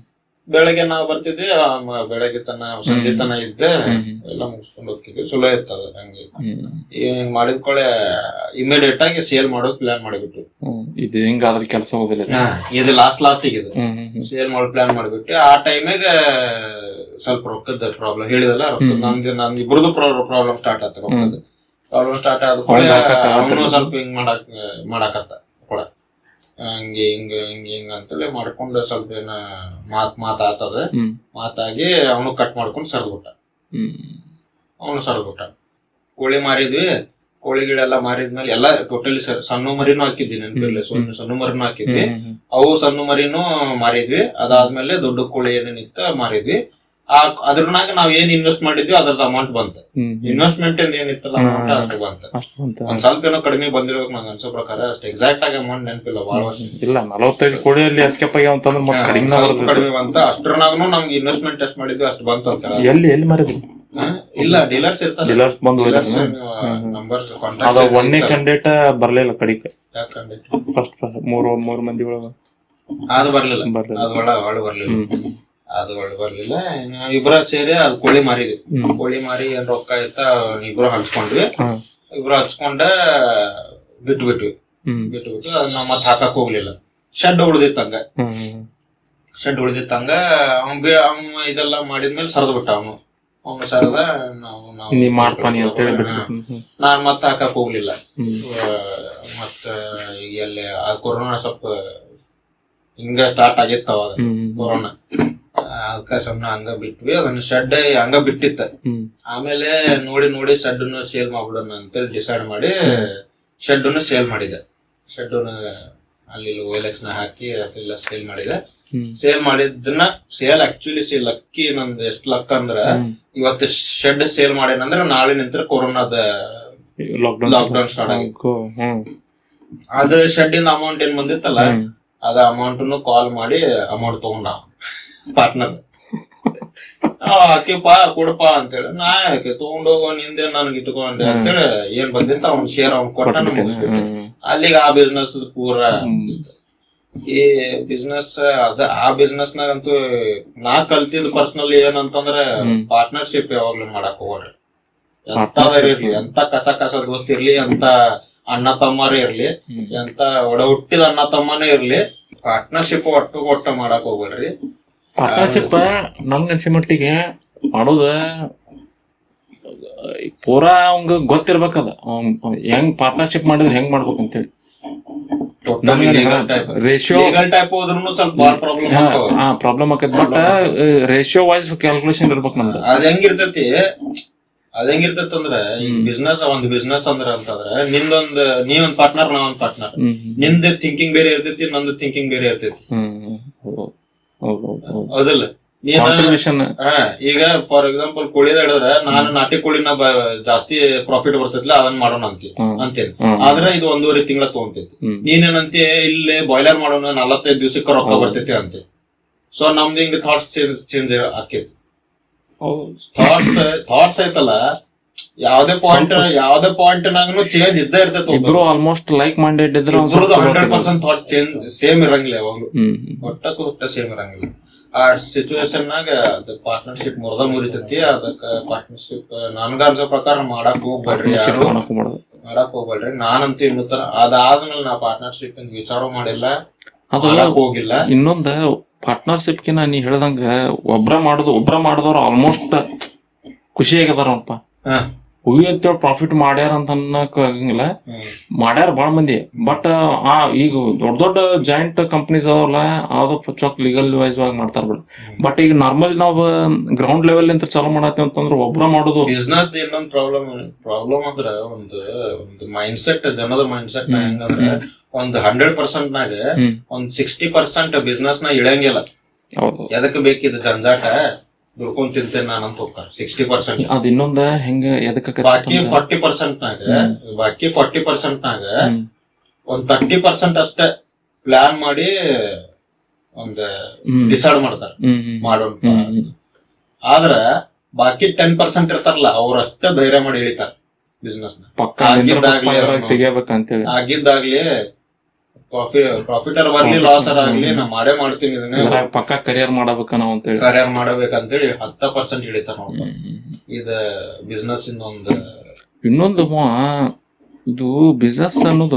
ಬೆಳಗ್ಗೆ ನಾವ್ ಬರ್ತಿದ್ವಿ ಆ, ಮ- ಬೆಳಗ್ಗೆ ತನ ಸಂಜೆ ತನ ಇದ್ದೆ ಹ್ಮ್. ಎಲ್ಲ ಮುಗಿಸ್ಕೊಂಡು ಹೋಗ್ತಿದ್ವಿ ಚಲೋ ಇರ್ತದ ಹಂಗೆ ಹ್ಮ್. ಹಿಂಗ್ ಮಾಡಿದ ಕೂಡಲೇ ಇಮಿಡಿಯೇಟ್ ಆಗಿ ಸೇಲ್ ಮಾಡೋದ್ ಪ್ಲಾನ್ ಮಾಡಿಬಿಟ್ಟು ಹ್ಮ್. ಇದು ಹೆಂಗಾದ್ರೆ ಕೆಲಸ ಹೋಗಲಿಲ್ಲ ಇದು ಲಾಸ್ಟ್ ಲಾಸ್ಟ್ ಇದು ಹ್ಮ್ ಹ್ಮ್ ಹ್ಮ್. ಸೇಲ್ ಮಾಡೋ ಪ್ಲಾನ್ ಮಾಡ್ಬಿಟ್ಟು ಆ ಟೈಮಿಗೆ ಸ್ವಲ್ಪ ರೊಕ್ಕದ ಪ್ರಾಬ್ಲಮ್ ಹೇಳಿದಲ್ಲ ರೊಕ್ಕದ ನಂದು ನಂದು ಇಬ್ರದ್ದು ಪ್ರಾಬ್ಲಮ್ ಸ್ಟಾರ್ಟ್ ಆತ ರೊಕ್ಕದ ಪ್ರಾಬ್ಲಮ್ ಸ್ಟಾರ್ಟ್ ಆದ ಕೂಡ ಅವ್ನ್ಗ್ ಹಾಕಕ್ಕ ಅವನು ಸ್ವಲ್ಪ ಹಿಂಗ್ ಮಾಡಕ್ ಮಾಡಾಕತ್ತ ಕೂಡ ಹಂಗೆ ಹಿಂಗ ಹಿಂಗ ಹಿಂಗ ಅಂತೇಳಿ ಮಾಡ್ಕೊಂಡು ಸ್ವಲ್ಪ ಏನ ಮಾತ್ ಮಾತಾತದ ಹ್ಮ್. ಮಾತಾಗಿ ಅವನು ಕಟ್ ಮಾಡ್ಕೊಂಡು ಸರ್ದ್ಬಿಟ್ಟ ಹ್ಮ್. ಅವನು ಸರ್ದ್ಬಿಟ್ಟ ಕೋಳಿ ಮಾರಿದ್ವಿ ಕೋಳಿ ಗಿಳೆಲ್ಲ ಮಾರಿದ್ಮೇಲೆ ಎಲ್ಲ ಟೋಟಲಿ ಸಣ್ಣ ಮರಿನೂ ಹಾಕಿದ್ವಿ ನೆನಪಿರ್ಲಿ ಸಣ್ಣ ಸಣ್ಣ ಮರಿನೂ ಹಾಕಿದ್ವಿ ಹ್ಮ್. ಹ್ಮ್. ಅವು ಸಣ್ಣ ಮರಿನೂ ಮಾರಿದ್ವಿ ಅದಾದ್ಮೇಲೆ ದೊಡ್ಡ ಕೋಳಿ ಏನೇನಿತ್ತ ಮಾರಿದ್ವಿ ಆ ಅದ್ರನಾಗ ನಾವ್ ಏನ್ ಇನ್ವೆಸ್ಟ್ ಮಾಡಿದ್ವಿ ಅದ್ರದ್ದು ಅಮೌಂಟ್ ಬಂತ ಹ್ಮ್. ಇನ್ವೆಸ್ಟ್ಮೆಂಟ್ ಏನಿತ್ತಲ್ಲ ಅಮೌಂಟ್ ಅಷ್ಟು ಬಂತ ಅಷ್ಟು ಅಂತ ಒಂದ್ ಸ್ವಲ್ಪ ಏನೋ ಕಡಿಮೆ ಬಂದಿರ್ಬೇಕು ನಂಗೆ ಅನ್ಸೋ ಪ್ರಕಾರ ಅಷ್ಟು ಎಕ್ಸಾಕ್ಟ್ ಆಗಿ ಅಮೌಂಟ್ ನೆನಪಿಲ್ಲ ಭಾಳ ವರ್ಷ ಇಲ್ಲ ನಲವತ್ತೈದು ಕೋಳಿಯಲ್ಲಿ ಎಸ್ಕೇಪ್ ಆಗ್ಯಾವ ಅಂತಂದ್ರೆ ಮತ್ತೆ ಕಡಿಮೆ ಸ್ವಲ್ಪ ಕಡಿಮೆ ಬಂತ ಅಷ್ಟ್ರನಾಗೂ ನಮ್ಗೆ ಇನ್ವೆಸ್ಟ್ಮೆಂಟ್ ಎಷ್ಟು ಮಾಡಿದ್ವಿ ಅಷ್ಟು ಬಂತ ಅಂತ ಹೇಳ ಎಲ್ಲಿ ಎಲ್ಲಿ ಮಾರಿದ್ರಿ ಇಲ್ಲ ಡೀಲರ್ಸ್ ಇರ್ತಾರೆ ಡೀಲರ್ಸ್ ಬಂದು ಡೀಲರ್ಸ್ ಹೋಗಿದ್ರು ನಂಬರ್ ಅದ ಕಾಂಟ್ಯಾಕ್ಟ್ ಒಂದನೇ ಕ್ಯಾಂಡಿಡೇಟ್ ಬರ್ಲಿಲ್ಲ ಕಡಿಗೆ ಯಾಕಂದ್ರೆ ಫಸ್ಟ್ ಮೂರು ಮೂರು ಮಂದಿ ಒಳಗ ಅದು ಬರ್ಲಿಲ್ಲ ಬರ್ಲಿಲ್ಲ ಅದು ಒಳ್ಳೆ ಒಳ್ಳೆ ಬರ್ಲಿಲ್ಲ ಹ್ಮ್ ಅದು ಒಳ್ಳೆ ಬರ್ಲಿಲ್ಲ ಇನ್ನು ಇಬ್ರ ಸೇರಿ ಅದು ಕೋಳಿ ಮಾರಿದ್ವಿ ಹ್ಮ್. ಕೋಳಿ ಮಾರಿ ಏನ್ ರೊಕ್ಕ ಆಯ್ತ ಇಬ್ರು ಹಂಚ್ಕೊಂಡ್ವಿ ಹ್ಮ್. ಇಬ್ರು ಹಂಚ್ಕೊಂಡ ಬಿಟ್ಟು ಬಿಟ್ವಿ ಹ್ಮ್ ಬಿಟ್ಟು ಬಿಟ್ಟು ಅದನ್ನ ಮತ್ತೆ ಹಾಕಕ್ ಹೋಗ್ಲಿಲ್ಲ ಶೆಡ್ ಉಳ್ದಿತ್ತಂಗ ಹ್ಮ್ ಶೆಡ್ ಉಳ್ದಿತ್ತಂಗ ಅವ್ನ್ ಬೇ ಅವ್ನ್ ಇದೆಲ್ಲ ಮಾಡಿದ್ಮೇಲೆ ಸರದ್ ಬಿಟ್ಟ ಅವನು ಅವ್ನು ಸರದ ನಾವು ನಾವು ನೀ ಮಾಡ್ಪಾನಿ ಅಂತ ಹೇಳಿ ಬಿಟ್ಟು ಹಾ. ನಾನ್ ಮತ್ತೆ ಹಾಕಕ್ ಹೋಗ್ಲಿಲ್ಲ ಹ್ಮ್. ಆ, ಮತ್ತ ಈಗ ಎಲ್ಲಿ ಆ ಕೊರೋನಾ ಸ್ವಲ್ಪ ಹಿಂಗ ಸ್ಟಾರ್ಟ್ ಆಗಿತ್ತ ಅವಾಗ ಹ್ಮ್ ಕೊರೋನಾ ಅದಕ್ಕ ಸುಮ್ನ ಹಂಗ ಬಿಟ್ವಿ ಅದನ್ನ ಶೆಡ್ ಹಂಗ ಬಿಟ್ಟಿತ್ತ ಹ್ಮ್ ಆಮೇಲೆ ನೋಡಿ ನೋಡಿ ಶೆಡ್ ಸೇಲ್ ಮಾಡ್ಬಿಡೋಣ ಅಂತೇಳಿ ಡಿಸೈಡ್ ಮಾಡಿ ಶೆಡ್ ಸೇಲ್ ಮಾಡಿದೆ ಶೆಡ್ ಅಲ್ಲಿ ಓಎಲ್ಎಕ್ಸ್ ನ ಹಾಕಿ ಅದೆಲ್ಲ ಸೇಲ್ ಮಾಡಿದೆ ಹ್ಮ್ ಸೇಲ್ ಮಾಡಿದ್ದನ್ನ ಸೇಲ್ ಆಕ್ಚುಲಿ ಸೇಲ್ ಲಕ್ಕಿ ನಂದು ಎಷ್ಟ್ ಲಕ್ ಅಂದ್ರ ಹ್ಮ್. ಇವತ್ತು ಶೆಡ್ ಸೇಲ್ ಮಾಡೇನಂದ್ರ ನಾಳೆ ನಿಂತ್ರ ಕೊರೋನಾದ ಲಾಕ್ಡೌನ್ ಲಾಕ್ಡೌನ್ ಸ್ಟಾರ್ಟ್ ಆಗಿತ್ತು ಹ್ಮ್ ಅದ ಶೆಡ್ ಇಂದ ಅಮೌಂಟ್ ಏನ್ ಬಂದಿತ್ತಲ್ಲ ಹ್ಮ್. ಅದ ಅಮೌಂಟ್ ಕಾಲ್ ಮಾಡಿ ಅಮೌಂಟ್ ತಗೊಂಡ ಪಾರ್ಟ್ನರ್ ಹಾಕಿಪ್ಪ ಕೊಡಪ್ಪ ಅಂತೇಳಿ ನಾ ಯಾಕೆ ತಗೊಂಡೋಗೋ ನಿಂದೆ ನನ್ಗೆ ಇಟ್ಕೊಂಡೆ ಅಂತೇಳಿ ಏನ್ ಬಂದಿತ್ತ ಅವ್ನ ಶೇರ್ ಅವ್ನ್ ಕೊಟ್ಟ ಮುಗಿಸ್ಬಿಟ್ಟೆ ಹ್ಮ್. ಅಲ್ಲಿಗೆ ಆ ಬಿಸ್ನೆಸ್ ಪೂರ ಈ ಬಿಸ್ನೆಸ್ ಅದ ಆ ಬಿಸ್ನೆಸ್ ನಾಗಂತೂ ನಾ ಕಲ್ತಿದ್ ಪರ್ಸನಲ್ ಏನಂತಂದ್ರ ಪಾರ್ಟ್ನರ್ಶಿಪ್ ಯಾವಾಗ್ಲೂ ಮಾಡಕ್ ಹೋಗ್ರಿ ಎಂತದಾರ ಇರ್ಲಿ ಎಂತ ಕಸ ಕಸ ದೋಸ್ತ್ ಇರ್ಲಿ ಎಂತ ಅಣ್ಣ ತಮ್ಮರೇ ಇರ್ಲಿ ಹ್ಮ್. ಎಂತ ಒಡ ಹುಟ್ಟಿದ ಅಣ್ಣ ತಮ್ಮನೇ ಇರ್ಲಿ ಪಾರ್ಟ್ನರ್ಶಿಪ್ ಒಟ್ಟು ಒಟ್ಟು ಮಾಡಕ್ ಹೋಗ್ಬೇಡ್ರಿ ಪಾರ್ಟ್ನರ್ಶಿಪ್ ನನ್ಗ ಅನ್ಸಿ ಮಟ್ಟಿಗೆ ಮಾಡೋದ ಪೂರಾ ಅವಂಗ ಗೊತ್ತಿರ್ಬೇಕದ ಅವ್ನ್- ಅವ್ನ್ ಹೆಂಗ್ ಪಾರ್ಟ್ನರ್ಶಿಪ್ ಮಾಡಿದ್ರೆ ಹೆಂಗ್ ಮಾಡ್ಬೇಕು ಅಂತೇಳಿ ರೇಷಿಯೋ ಲೀಗಲ್ ಟೈಪ್ ಹೋದ್ರು ಸ್ವಲ್ಪ ಬಾಳ ಪ್ರಾಬ್ಲಮ್ ಆಗ್ತಾವ ಹಾ ಪ್ರಾಬ್ಲಮ್ ಆಕೈತಿ ಬಟ್ ರೇಷಿಯೋ ವೈಸ್ ಕ್ಯಾಲ್ಕುಲೇಷನ್ ಇರ್ಬೇಕು ನಮ್ದು ಅದ್ ಹೆಂಗಿರ್ತೈತಿ ಅದ್ ಹೆಂಗಿರ್ತೈತಿ ಅಂದ್ರ ಈಗ ಬಿಸ್ನೆಸ್ ಒಂದ್ ಬಿಸ್ನೆಸ್ ಅಂದ್ರ ಅಂತಂದ್ರ ನಿಂದೊಂದ್ ನೀ ಒಂದ್ ಪಾರ್ಟ್ನರ್ ನಾ ಒಂದ್ ಪಾರ್ಟ್ನರ್ ಹ್ಮ್ ನಿಂದ ಥಿಂಕಿಂಗ್ ಬೇರೆ ಇರ್ತೈತಿ ನಂದು ಥಿಂಕಿಂಗ್ ಬೇರೆ ಇರ್ತೈತಿ ಹ್ಮ್ ಹೌದು ಹೌದು ಹೌದು ಹೌದಿಲ್ಲ ನೀನ್ ಕಾಂಟ್ರಿಬ್ಯೂಷನ್ ಹಾ ಈಗ ಫಾರ್ ಎಕ್ಸಾಂಪಲ್ ಕೋಳಿದ ಹಿಡಿದ್ರ ನಾನು ನಾಟಿ ಕೋಳಿನ ಬ- ಜಾಸ್ತಿ ಪ್ರಾಫಿಟ್ ಬರ್ತೈತಿಲ್ಲ ಅದನ್ನ ಮಾಡೋಣ ಅಂತಿ ಹ್ಮ್. ಅಂತೇನಿ ಹ್ಮ್. ಆದ್ರೆ ಇದು ಒಂದೂವರೆ ತಿಂಗಳ ತಗೊಂತೈತಿ ಹ್ಮ್. ನೀನೇನಂತಿ ಇಲ್ಲಿ ಬಾಯ್ಲರ್ ಮಾಡೋಣ ನಲವತ್ತೈದು ದಿವಸಕ್ಕೆ ರೊಕ್ಕ ಬರ್ತೈತಿ ಅಂತೆ ಸೊ ನಮ್ದು ಹಿಂಗ ಥಾಟ್ಸ್ ಚೇಂಜ್ ಚೇಂಜ್ ಆಕೈತಿ ಥಾಟ್ಸ್ ಥಾಟ್ಸ್ ಐತಲ್ಲ ಯಾವ್ದೇ ಪಾಯಿಂಟ್ ಯಾವ್ದೇ ಪಾಯಿಂಟ್ ನಾಗನು ಚೇಂಜ್ ಇದ್ದೇ ಇರ್ತೈತಿ ಇಬ್ರು ಆಲ್ಮೋಸ್ಟ್ ಲೈಕ್ ಮೈಂಡೆಡ್ ಇದ್ರೆ ಒಂದ್ ಸ್ವಲ್ಪ hundred percent thoughts change same ಇರಂಗಿಲ್ಲ ಯಾವಾಗ್ಲೂ ಹ್ಮ್ ಒಟ್ಟಕ್ಕೂ ಒಟ್ಟ ಸೇಮ್ ಇರಂಗಿಲ್ಲ ಆ ಸಿಚುವೇಶನ್ ನಾಗ ಅದ ಪಾರ್ಟ್ನರ್ಶಿಪ್ ಮುರ್ದ ಮುರಿತೈತಿ ಅದಕ್ಕ ಪಾರ್ಟ್ನರ್ಶಿಪ್ ನನ್ಗ ಅನ್ಸೋ ಪ್ರಕಾರ ಮಾಡಕ್ ಹೋಗ್ಬೇಡ್ರಿ ಯಾರು ಮಾಡಕ್ ಮಾಡೋದು ಮಾಡಕ್ ಹೋಗ್ಬೇಡ್ರಿ ನಾನಂತ ಇನ್ನೂತರ ಅದಾದ್ಮೇಲೆ ನಾ ಪಾರ್ಟ್ನರ್ಶಿಪ್ ವಿಚಾರ ಮಾಡಿಲ್ಲ ಅದು ಮಾಡಕ್ ಹೋಗಿಲ್ಲ ಇನ್ನೊಂದ ಪಾರ್ಟ್ನರ್ಶಿಪ್ ಕಿನ ನೀ ಹೇಳ್ದಂಗ ಒಬ್ರ ಮಾಡೋದು ಒಬ್ರ ಮಾಡಿದವ್ರು ಆಲ್ಮೋಸ್ಟ್ ಖುಷಿ ಆಗ್ಯದಾರಪ್ಪ ಹ. ಹುಯಿ ಅಂತೇಳಿ ಪ್ರಾಫಿಟ್ ಮಾಡ್ಯಾರ ಅಂತ ಅನ್ನಕ್ ಆಗಂಗಿಲ್ಲ ಹ್ಮ್. ಮಾಡ್ಯಾರ ಬಾಳ ಮಂದಿ ಬಟ್ ಆ ಈಗ ದೊಡ್ಡ ದೊಡ್ಡ ಜಾಯಿಂಟ್ ಕಂಪನೀಸ್ ಅದಾವಲ್ಲ ಅದು ಚೊಕ್ ಲೀಗಲ್ ವೈಸ್ ಆಗಿ ಮಾಡ್ತಾರ ಬಿಡು ಬಟ್ ಈಗ ನಾರ್ಮಲ್ ನಾವು ಗ್ರೌಂಡ್ ಲೆವೆಲ್ ಅಂತ ಚಾಲೂ ಮಾಡತ್ತೀವಿ ಅಂತಂದ್ರೆ ಒಬ್ರ ಮಾಡೋದು ಬಿಸ್ನೆಸ್ ಇನ್ನೊಂದ್ ಪ್ರಾಬ್ಲಮ್ ಪ್ರಾಬ್ಲಮ್ ಅಂದ್ರ ಒಂದು ಒಂದು ಮೈಂಡ್ ಸೆಟ್ ಜನದ ಮೈಂಡ್ ಸೆಟ್ ಹೆಂಗಂದ್ರ ಒಂದ್ ಹಂಡ್ರೆಡ್ ಪರ್ಸೆಂಟ್ ನಾಗ ಹ್ಮ್. ಒಂದ್ ಸಿಕ್ಸ್ಟಿ ಪರ್ಸೆಂಟ್ ಬಿಸ್ನೆಸ್ ನ ಇಳಂಗಿಲ್ಲ ಹೌದು ಎದಕ್ ಬೇಕಿದ್ ಜಂಜಾಟ ದುಡ್ಕೊಂಡ್ ತಿಂತೇನೆ ನಾನಂತ ಹೋಗ್ತಾರ ಸಿಕ್ಸ್ಟಿ ಪರ್ಸೆಂಟ್ ಅದ್ ಇನ್ನೊಂದ ಹೆಂಗ ಎದಕ್ಕೆ ಬಾಕಿ ಫಾರ್ಟಿ ಪರ್ಸೆಂಟ್ ನಾಗ ಬಾಕಿ ಫಾರ್ಟಿ ಪರ್ಸೆಂಟ್ ನಾಗ ಒಂದ್ ತರ್ಟಿ ಪರ್ಸೆಂಟ್ ಅಷ್ಟೇ ಪ್ಲಾನ್ ಮಾಡಿ ಒಂದ್ ಹ್ಮ್. ಡಿಸೈಡ್ ಮಾಡ್ತಾರ ಮಾಡೋಣ ಹ್ಮ್. ಆದ್ರ ಬಾಕಿ ಟೆನ್ ಪರ್ಸೆಂಟ್ ಇರ್ತಾರಲ್ಲ ಅವ್ರಷ್ಟೇ ಧೈರ್ಯ ಮಾಡಿ ಹೇಳಿತಾರ ಬಿಸ್ನೆಸ್ ನ ಪಕ್ಕ ಆಗಿದ್ದಾಗ್ಲಿ ಅವ್ನು- ತೆಗಿಬೇಕಂತೇಳಿ ಆಗಿದ್ದಾಗ್ಲಿ ಪ್ರಾಫಿಟ್ ಪ್ರಾಫಿಟರ್ ಬರ್ಲಿ ಲಾಸರ್ ಆಗ್ಲಿ ನಾ ಮಾಡೇ ಮಾಡ್ತೀನಿ ಇದನ್ನ ಇದ್ರಾಗ ಪಕ್ಕ ಕರಿಯರ್ ಮಾಡಬೇಕ ನಾವು ಅಂತೇಳಿ ಕರಿಯರ್ ಮಾಡಬೇಕಂತೇಳಿ ಹತ್ತ ಪರ್ಸೆಂಟ್ ಇಳಿತಾರ ನೋಡ್ಪ ಇದ ಬಿಸ್ನೆಸ್ ಇಂದ ಒಂದು ಇನ್ನೊಂದು ಮಾ ಇದು ಬಿಸ್ನೆಸ್ ಅನ್ನೋದು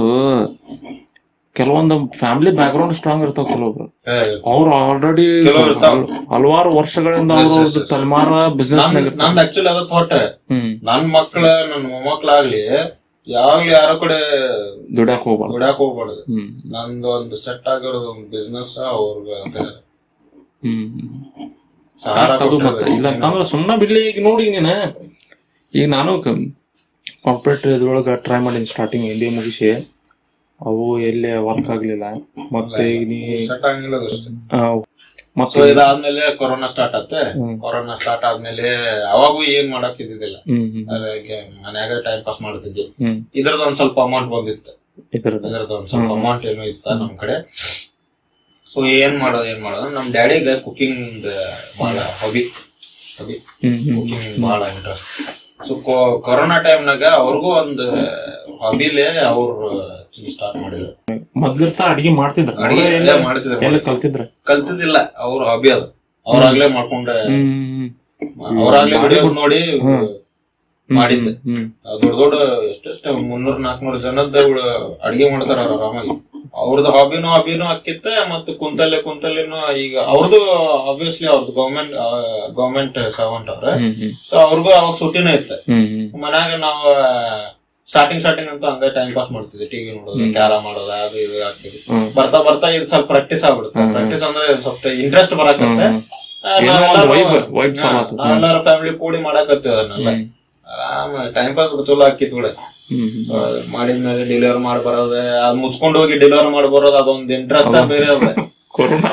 ಕೆಲವೊಂದು ಫ್ಯಾಮಿಲಿ ಬ್ಯಾಕ್ ಗ್ರೌಂಡ್ ಸ್ಟ್ರಾಂಗ್ ಇರ್ತಾವ ಕೆಲವೊಬ್ರು ಏ, ಅವ್ರು ಆಲ್ರೆಡಿ ಕೆಲವ್ರು ಇರ್ತಾವ್. ಹಲವಾರು ವರ್ಷಗಳಿಂದ Yes, ಅವರು yes, yes. ತಲೆಮಾರ ಬಿಸ್ನೆಸ್ ನಂದ್ ನಂದ್ ಆಕ್ಚುಲಿ ಅದ ಥಾಟ್ ಹ್ಮ್ ನನ್ ಮಕ್ಳ ನನ್ ಮೊಮ್ಮಕ್ಳಾಗ್ಲಿ ಯಾವಾಗ್ಲೂ ಯಾರೋ ಕಡೆ ದುಡ್ಯಾಕ್ ಹೋಗ್ಬಾರ್ದು ದುಡ್ಯಾಕ್ ಹೋಗ್ಬಾರ್ದು ಹ್ಮ್ ನಂದು ಒಂದು ಸೆಟ್ ಆಗಿರೋದು ಒಂದು ಬಿಸ್ನೆಸ್ ಅವ್ರಿಗೆ ಹ್ಮ್ ಸಹಾರ ಅದು ಮತ್ತೆ ಕೊಟ್ಟಿರ್ಬೇಕು. ಇಲ್ಲ ಅಂತಂದ್ರೆ ಸುಮ್ಮನೆ ಬಿಡ್ಲಿ ಈಗ ನೋಡಿ ನೀನ ಈಗ ನಾನು ಕಾರ್ಪೊರೇಟ್ ಇದ್ರೊಳಗ ಟ್ರೈ ಮಾಡೀನಿ ಸ್ಟಾರ್ಟಿಂಗ್ ಎಲ್ಲಿ ಮುಗಿಸಿ ಅವು ಎಲ್ಲಿ ವರ್ಕ್ ಆಗ್ಲಿಲ್ಲ ಮತ್ತೆ ಈಗ ನೀ ಸೆಟ್ ಆಗಿಲ್ಲ ಅದಷ್ಟೇ ಆ, ಸೊ ಮತ್ತೆ ಇದಾದ್ಮೇಲೆ ಕೊರೋನಾ ಸ್ಟಾರ್ಟ್ ಆತ್ತೆ ಹ್ಮ್. ಕೊರೋನಾ ಸ್ಟಾರ್ಟ್ ಆದ್ಮೇಲೆ ಅವಾಗೂ ಏನ್ ಮಾಡಕ್ ಇದ್ದಿದ್ದಿಲ್ಲ ಹ್ಮ್ ಹ್ಮ್ ಅದ್ರಾಗೆ ಮನ್ಯಾಗ ಟೈಮ್ ಪಾಸ್ ಮಾಡ್ತಿದ್ವಿ ಹ್ಮ್ ಇದ್ರದ್ದು ಒಂದ್ ಸ್ವಲ್ಪ ಅಮೌಂಟ್ ಬಂದಿತ್ತು ಇದ್ರದ್ದು ಇದ್ರದ್ದು ಒಂದ್ ಸ್ವಲ್ಪ ಅಮೌಂಟ್ ಏನೋ ಇತ್ತ ನಮ್ ಕಡೆ ಸೊ ಏನ್ ಮಾಡೋದು ಏನ್ ಮಾಡೋದು ನಮ್ ಡ್ಯಾಡಿಗೆ ಕುಕಿಂಗ್ ಬಹಳ ಹಾಬಿ ಹಾಬಿ ಹ್ಮ್ ಹ್ಮ್ ಕುಕಿಂಗ್ ಬಹಳ ಇಂಟ್ರೆಸ್ಟ್ ಸೊ ಕೊರೋನಾ ಟೈಮ್ನಾಗ ಅವ್ರಿಗೂ ಒಂದು ಹಾಬಿಲೇ ಅವ್ರು ಸ್ಟಾರ್ಟ್ ಮಾಡಿದ್ರು ಮೊದ್ಲಿರ್ತ ಅಡಿಗೆ ಮಾಡ್ತಿದ್ರ ಅಡಿಗೆ ಎಲ್ಲ ಮಾಡ್ತಿದ್ರು ಎಲ್ಲ ಕಲ್ತಿದ್ರ ಕಲ್ತಿದ್ದಿಲ್ಲ ಅವ್ರ ಹಾಬಿ ಅದು ಅವ್ರಾಗ್ಲೇ ಮಾಡ್ಕೊಂಡ ಹ್ಮ್ ಅವ್ರಾಗ್ಲೇ ವಿಡಿಯೋಸ್ ನೋಡಿ ಮಾಡಿದ್ದೆ ಹ್ಮ್ ದೊಡ್ಡ ದೊಡ್ಡ ಎಷ್ಟೆಷ್ಟ ಮುನ್ನೂರ್ ನಾಲ್ಕನೂರ್ ಜನದ ಅಡಿಗೆ ಮಾಡ್ತಾರ ಅವ್ರು ಆರಾಮಾಗಿ ಅವ್ರದ್ದು ಹಾಬಿನೂ ಹಾಬಿನೂ ಆಕಿತ್ತ ಮತ್ತ ಕುಂತಲ್ಲೇ ಕುಂತಲ್ಲೇನು ಈಗ ಅವ್ರದ್ದು ಆಬ್ವಿಯಸ್ಲಿ ಅವ್ರದ್ದು ಗೌರ್ಮೆಂಟ್ ಗೌರ್ಮೆಂಟ್ ಸರ್ವೆಂಟ್ ಅವ್ರ ಹ್ಮ್ ಹ್ಮ್ ಸೊ ಅವ್ರಿಗೂ ಅವಾಗ ಸುಟ್ಟಿನೂ ಇತ್ತ ಹ್ಮ್ ಹ್ಮ್ ಮನ್ಯಾಗ ನಾವು ಸ್ಟಾರ್ಟಿಂಗ್ ಸ್ಟಾರ್ಟಿಂಗ್ ಅಂತ ಹಂಗ ಟೈಮ್ ಪಾಸ್ ಮಾಡ್ತಿದ್ವಿ ಟಿವಿ ನೋಡೋದು ಕ್ಯಾರ ಮಾಡೋದು ಅದು ಇದು ಆಗ್ತಿದ್ವಿ ಹ್ಮ್. ಬರ್ತಾ ಬರ್ತಾ ಇದು ಸ್ವಲ್ಪ ಪ್ರಾಕ್ಟೀಸ್ ಆಗ್ಬಿಡುತ್ತೆ ಪ್ರಾಕ್ಟೀಸ್ ಅಂದ್ರೆ ಸ್ವಲ್ಪ ಇಂಟ್ರೆಸ್ಟ್ ಬರಾಕತ್ತೆ ಹ್ಮ್. ಏನೋ ಒಂದು vibe- vibe ಚಾಲು ಆತು. ನಾವೆಲ್ಲರೂ ಫ್ಯಾಮಿಲಿ ಕೂಡಿ ಮಾಡಾಕತ್ತೀವಿ ಅದನ್ನೆಲ್ಲ ಹ್ಮ್. ಆರಾಮ ಟೈಮ್ ಪಾಸ್ ಚಲೋ ಆಕಿತ್ ಬಿಡ ಹ್ಮ್ ಹ್ಮ್. ಮಾಡಿದ್ಮೇಲೆ ಡೆಲಿವರ್ ಮಾಡಿ ಬರೋದು ಅದ್ ಮುಚ್ಕೊಂಡು ಹೋಗಿ ಡೆಲಿವರ್ ಮಾಡಿ ಬರೋದು ಅದೊಂದ್ ಇಂಟ್ರೆಸ್ಟ್ ಬೇರೆ ಅದ ಕೊರೋನಾ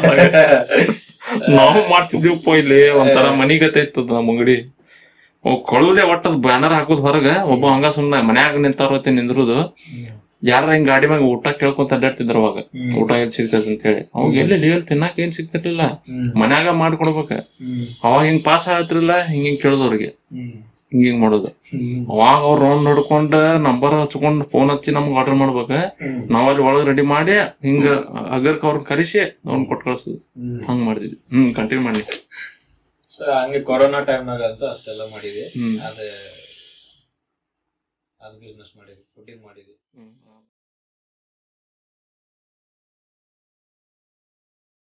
ನಾವು ಮಾಡ್ತಿದ್ದೀವಪ್ಪ ಇಲ್ಲಿ ಒಂಥರ ಮನಿಗತೆ ಇತ್ತದ ನಮ್ಮ ಅಂಗಡಿ ಅವ್ ಕೊಳಲೆ ಒಟ್ಟದ್ ಬ್ಯಾನರ್ ಹಾಕೋದ್ ಹೊರಗ ಒಬ್ಬ ಹಂಗ ಸುಮ್ನೆ ಮನ್ಯಾಗ ನಿಂತಾರತ್ತೆ ನಿಂದ್ರುದು ಯಾರ ಹಿಂಗ್ ಗಾಡಿ ಮ್ಯಾಗ ಊಟ ಕೇಳ್ಕೊಂತ ಅಡ್ಡಾಡ್ತಿದ್ರ ಅವಾಗ ಹ್ಮ್. ಊಟ ಎಲ್ಲಿ ಸಿಗ್ತದ ಅಂತ ಹೇಳಿ ಅವಾಗ ಎಲ್ಲಿ ಲಿಯಲ್ ತಿನ್ನಾಕ ಏನ್ ಸಿಗ್ತಿರ್ಲಿಲ್ಲ ಮನ್ಯಾಗ ಮಾಡ್ಕೊಡ್ಬೇಕ ಅವಾಗ ಹಿಂಗ್ ಪಾಸ್ ಆಗತ್ತಿರಲ್ಲ ಹಿಂಗ್ ಹಿಂಗ್ ಕೇಳೋದವ್ರಿಗೆ ಹಿಂಗ್ ಹಿಂಗ್ ಮಾಡೋದು ಅವಾಗ ಅವ್ರ ರೌಂಡ್ ನೋಡ್ಕೊಂಡ್ ನಂಬರ್ ಹಚ್ಕೊಂಡ್ ಫೋನ್ ಹಚ್ಚಿ ನಮ್ಗೆ ಆರ್ಡರ್ ಮಾಡ್ಬೇಕ ನಾವ್ ಅಲ್ಲಿ ಒಳಗ್ ರೆಡಿ ಮಾಡಿ ಹಿಂಗ ಅಗರ್ಕ್ ಅವ್ರನ್ನ ಕರೆಸಿ ಅವ್ನ್ ಕೊಟ್ಟು ಕಳ್ಸುದು ಹಂಗ್ ಮಾಡ್ತಿದ್ವಿ ಹ್ಮ್ ಕಂಟಿನ್ಯೂ ಮಾಡಿ ಸೊ ಹಂಗೆ ಕೊರೋನಾ ಟೈಮ್ನಾಗ ಅಂತ ಅಷ್ಟೆಲ್ಲ ಮಾಡಿದ್ವಿ ಹ್ಮ್ ಅದೇ ಅದ್ ಬಿಸ್ನೆಸ್ ಮಾಡಿದ್ವಿ ಫುಡ್ ಮಾಡಿದ್ವಿ ಹ್ಮ್